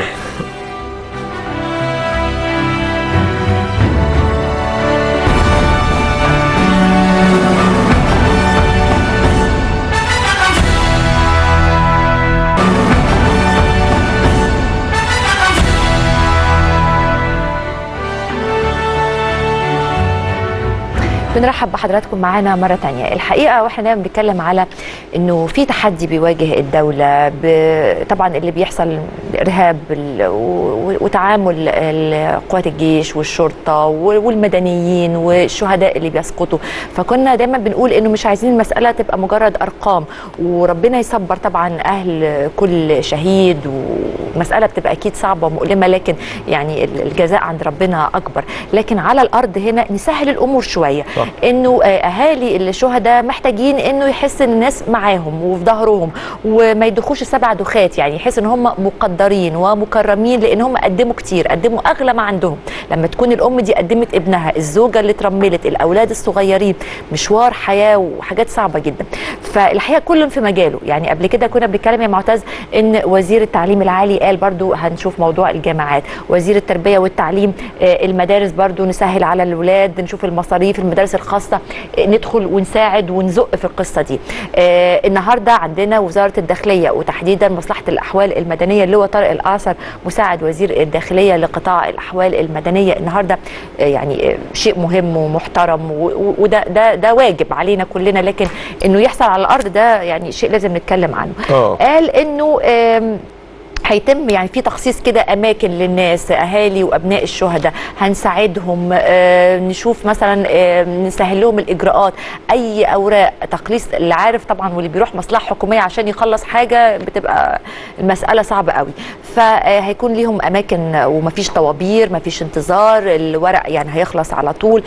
A: بنرحب بحضراتكم معانا مرة تانية الحقيقة واحنا دايما بنتكلم على انه في تحدي بيواجه الدولة ب- طبعا اللي بيحصل الارهاب ال- و- وتعامل ال- قوات الجيش والشرطة و- والمدنيين والشهداء اللي بيسقطوا فكنا دايما بنقول انه مش عايزين المسألة تبقى مجرد ارقام وربنا يصبر طبعا اهل كل شهيد ومسألة بتبقى اكيد صعبة ومؤلمة لكن يعني ال- الجزاء عند ربنا اكبر لكن على الارض هنا نسهل الامور شوية
B: صح.
A: انه آه، اهالي الشهداء محتاجين انه يحس ان الناس معاهم وفي ظهرهم وما يدخوش سبع دخات يعني يحس ان هم مقدرين ومكرمين لان هم قدموا كتير قدموا اغلى ما عندهم لما تكون الام دي قدمت ابنها الزوجه اللي اترملت الاولاد الصغيرين مشوار حياه وحاجات صعبه جدا فالحقيقه كل في مجاله يعني قبل كده كنا بنتكلم يا معتز ان وزير التعليم العالي قال برضو هنشوف موضوع الجامعات وزير التربيه والتعليم آه، المدارس برضو نسهل على الاولاد نشوف المصاريف المدارس الخاصه آه، ندخل ونساعد ونزق في القصه دي آه، النهارده عندنا وزاره الداخليه وتحديدا مصلحه الاحوال المدنيه اللي هو طارق الاعصر مساعد وزير الداخليه لقطاع الاحوال المدنيه النهارده آه، يعني آه، شيء مهم ومحترم و- و- وده ده ده واجب علينا كلنا لكن انه يحصل على الارض ده يعني شيء لازم نتكلم عنه
B: اه
A: قال انه آم، هيتم يعني في تخصيص كده اماكن للناس اهالي وابناء الشهداء هنساعدهم آه، نشوف مثلا آه، نسهل لهم الاجراءات اي اوراق تقليص اللي عارف طبعا واللي بيروح مصلحه حكوميه عشان يخلص حاجه بتبقى المساله صعبه قوي فهيكون ليهم اماكن ومفيش طوابير مفيش انتظار الورق يعني هيخلص على طول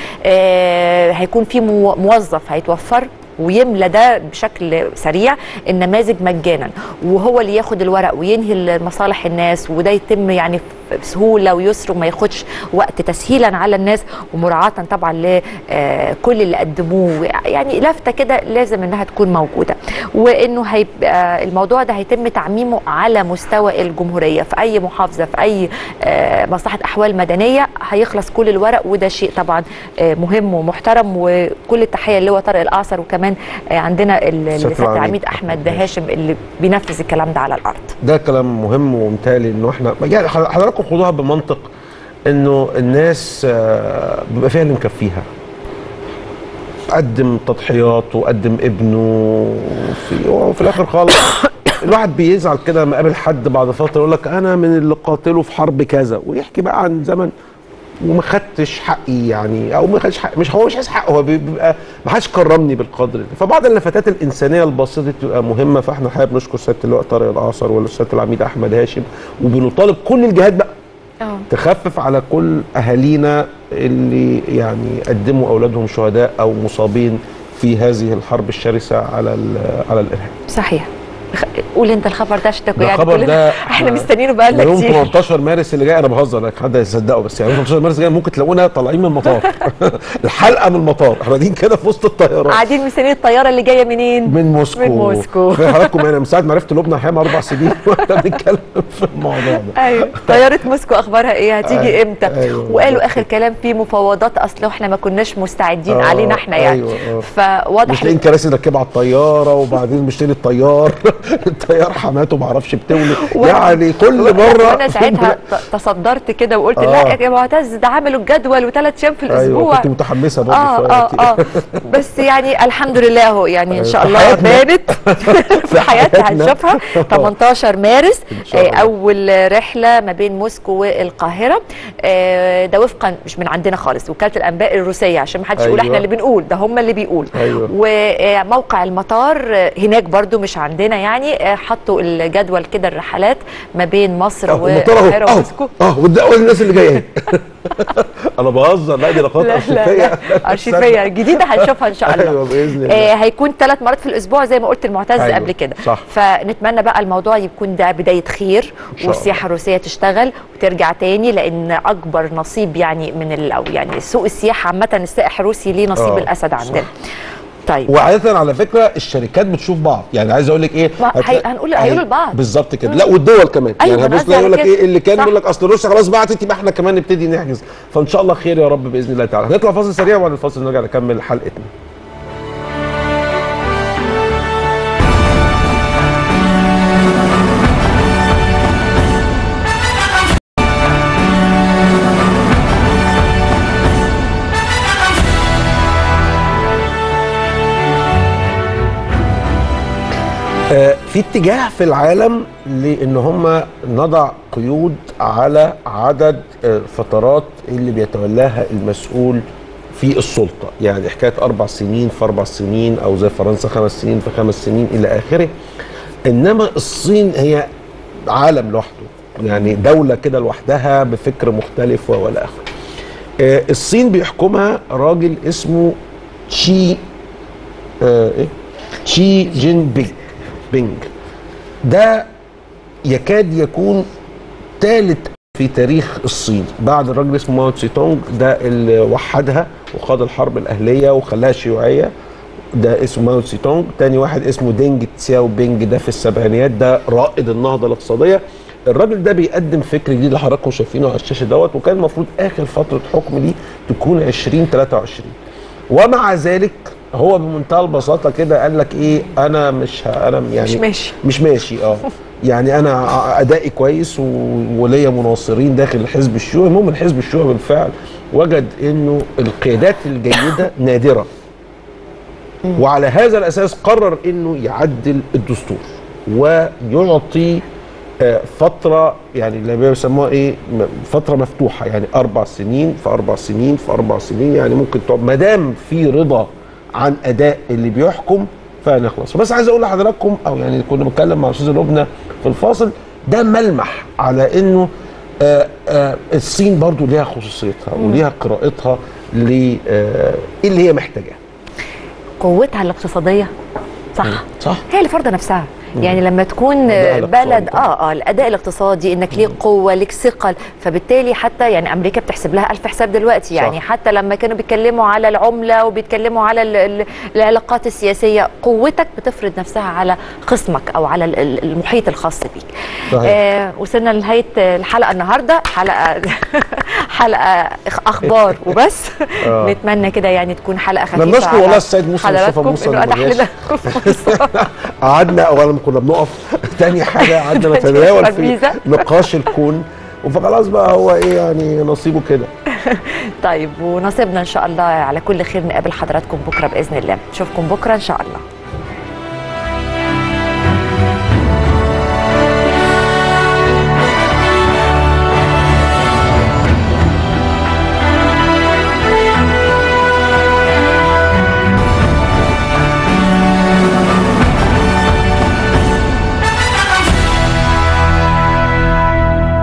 A: آه، هيكون في مو- موظف هيتوفر ويملى ده بشكل سريع النماذج مجانا وهو اللي ياخد الورق وينهي مصالح الناس وده يتم يعني بسهوله ويسر وما ياخدش وقت تسهيلا على الناس ومراعاه طبعا لكل اللي قدموه يعني لفته كده لازم انها تكون موجوده وانه هيبقى الموضوع ده هيتم تعميمه على مستوى الجمهوريه في اي محافظه في اي آه، مصلحه احوال مدنيه هيخلص كل الورق وده شيء طبعا آه، مهم ومحترم وكل التحيه اللي هو طارق الاعصر وكمان آه، عندنا ال-
B: السيادة
A: السيادة
B: العميد
A: العميد احمد هاشم اللي بينفذ الكلام ده على الارض
B: ده كلام مهم ومثالي انه احنا يعني حضراتكم خدوها بمنطق انه الناس آه، بيبقى فيها اللي مكفيها قدم تضحيات وقدم ابنه في وفي الاخر خالص الواحد بيزعل كده لما قابل حد بعد فتره يقول لك انا من اللي قاتله في حرب كذا ويحكي بقى عن زمن وما خدتش حقي يعني او ما خدش حق مش هو مش عايز حقه هو بيبقى ما حدش كرمني بالقدر ده فبعض اللفتات الانسانيه البسيطه دي بتبقى مهمه فاحنا الحقيقه بنشكر سياده اللواء طارق العصر ولا سياده العميد احمد هاشم وبنطالب كل الجهات بقى
A: اه
B: تخفف على كل اهالينا اللي يعني قدموا اولادهم شهداء او مصابين في هذه الحرب الشرسه على ال- على الارهاب
A: صحيح خ- قول انت الخبر ده عشان تكون
B: ده
A: يعني
B: خبر
A: كلنا-
B: ده
A: احنا مستنيينه بقى
B: ده
A: لنا
B: يوم
A: كتير
B: 18 مارس اللي جاي انا بهزر لك حد هيصدقه بس يعني يوم 18 مارس الجاي ممكن تلاقونا طالعين من المطار الحلقه من المطار احنا قاعدين كده في وسط الطيارات
A: قاعدين مستنيين الطياره اللي جايه منين؟
B: من موسكو
A: من موسكو
B: في حضراتكم انا من ساعه ما عرفت لبنى الحقيقه من اربع سنين واحنا بنتكلم في الموضوع ده
A: ايوه طياره موسكو اخبارها ايه هتيجي
B: أيوة،
A: امتى
B: أيوة،
A: وقالوا اخر كلام في مفاوضات اصل احنا ما كناش مستعدين
B: آه،
A: علينا احنا يعني
B: أيوة، آه.
A: فواضح
B: مش لاقيين كراسي نركبها على الطياره وبعدين مشتري الطيار الطيار حماته ما اعرفش بتولد
A: وأنا-
B: يعني كل مره
A: وانا ساعتها ت- تصدرت كده وقلت
B: آه.
A: لا يا معتز ده عملوا الجدول وثلاث ايام في الاسبوع
B: ايوه كنت متحمسه برضه
A: اه
B: شوية
A: اه
B: كده.
A: اه بس يعني الحمد لله اهو يعني ان شاء
B: في
A: الله
B: حياتنا.
A: بانت في حياتنا
B: حياتنا.
A: هنشوفها 18 مارس
B: شاء الله.
A: آه، اول رحله ما بين موسكو والقاهره آه، ده وفقا مش من عندنا خالص وكاله الانباء الروسيه عشان ما حدش يقول
B: أيوة.
A: احنا اللي بنقول ده هم اللي بيقولوا
B: أيوة.
A: وموقع المطار آه، هناك برضو مش عندنا يعني آه، حطوا الجدول كده الرحلات ما بين مصر
B: أهو المطار اهو
A: والقاهره
B: اهو
A: وموسكو
B: اه والدعوه للناس اللي جايه انا بهزر لا دي لقاءات
A: لا
B: ارشيفيه
A: لا ارشيفيه جديده هنشوفها ان شاء الله
B: ايوه باذن الله
A: آه هيكون ثلاث مرات في الاسبوع زي ما قلت المعتز
B: أيوة،
A: قبل كده
B: صح.
A: فنتمنى بقى الموضوع يكون ده بدايه خير
B: شاء الله.
A: والسياحه الروسيه تشتغل وترجع تاني لان اكبر نصيب يعني من ال او يعني سوق السياحه عامه السائح الروسي ليه نصيب
B: آه،
A: الاسد
B: صح.
A: عندنا طيب
B: وعاده على فكره الشركات بتشوف بعض يعني عايز اقول لك ايه
A: ما
B: هتلاقي-
A: هي- هنقول- هيقولوا لبعض.
B: بالظبط كده
A: مم.
B: لا والدول كمان
A: أيوة،
B: يعني
A: أنا
B: هتبص
A: قصدي
B: تلاقي يقول لك
A: على
B: ايه
A: كده.
B: اللي كان
A: صح.
B: يقول لك اصل روسيا خلاص بعتت يبقى احنا كمان نبتدي نحجز فان شاء الله خير يا رب باذن الله تعالى هنطلع فاصل سريع وبعد الفاصل نرجع نكمل حلقتنا آه، في اتجاه في العالم لان هم نضع قيود على عدد آه، فترات اللي بيتولاها المسؤول في السلطه يعني حكايه اربع سنين في اربع سنين او زي فرنسا خمس سنين في خمس سنين الى اخره انما الصين هي عالم لوحده يعني دوله كده لوحدها بفكر مختلف والى اخره آه، الصين بيحكمها راجل اسمه تشي آه ايه تشي جين بينج بينج ده يكاد يكون ثالث في تاريخ الصين بعد الراجل اسمه ماو تسي تونج ده اللي وحدها وخاض الحرب الاهليه وخلاها شيوعيه ده اسمه ماو تسي تونج تاني واحد اسمه دينج تسياو بينج ده في السبعينيات ده رائد النهضه الاقتصاديه الراجل ده بيقدم فكر جديد اللي حضراتكم شايفينه على الشاشه دوت وكان المفروض اخر فتره حكم ليه تكون 2023 ومع ذلك هو بمنتهى البساطه كده قال لك ايه انا مش ه- انا يعني
A: مش ماشي.
B: مش ماشي اه يعني انا ع- ادائي كويس و- وليا مناصرين داخل الحزب الشيوعي المهم الحزب الشيوعي بالفعل وجد انه القيادات الجيده نادره وعلى هذا الاساس قرر انه يعدل الدستور ويعطي آه، فتره يعني اللي بيسموها ايه م- فتره مفتوحه يعني اربع سنين في اربع سنين في اربع سنين يعني ممكن تقعد ما دام في رضا عن اداء اللي بيحكم فنخلص بس عايز اقول لحضراتكم او يعني كنا بنتكلم مع استاذ لبنى في الفاصل ده ملمح على انه آه آه الصين برضو ليها خصوصيتها وليها قراءتها ل آه إيه اللي هي محتاجاه
A: قوتها الاقتصاديه صح
B: صح
A: هي اللي فرضه نفسها يعني لما تكون
B: الأداء
A: بلد
B: الاقتصادي
A: اه اه الاداء الاقتصادي انك ليك قوه ليك ثقل فبالتالي حتى يعني امريكا بتحسب لها الف حساب دلوقتي يعني
B: صح.
A: حتى لما كانوا بيتكلموا على العمله وبيتكلموا على ال ال العلاقات السياسيه قوتك بتفرض نفسها على خصمك او على ال- ال- المحيط الخاص بيك
B: صحيح.
A: آه وصلنا لنهايه الحلقه النهارده حلقه حلقه إخ- اخبار وبس
B: آه.
A: نتمنى كده يعني تكون حلقه خفيفه
B: احنا بنشكر
A: على
B: والله السيد موسى مصطفى
A: حضراتكم
B: موسى
A: انه اتاح
B: المجاش.
A: لنا فرصه
B: قعدنا اولا كنا بنقف تاني حاجه قعدنا نتناول في
A: ترابيزة.
B: نقاش الكون فخلاص بقى هو ايه يعني نصيبه كده
A: طيب ونصيبنا ان شاء الله على كل خير نقابل حضراتكم بكره باذن الله نشوفكم بكره ان شاء الله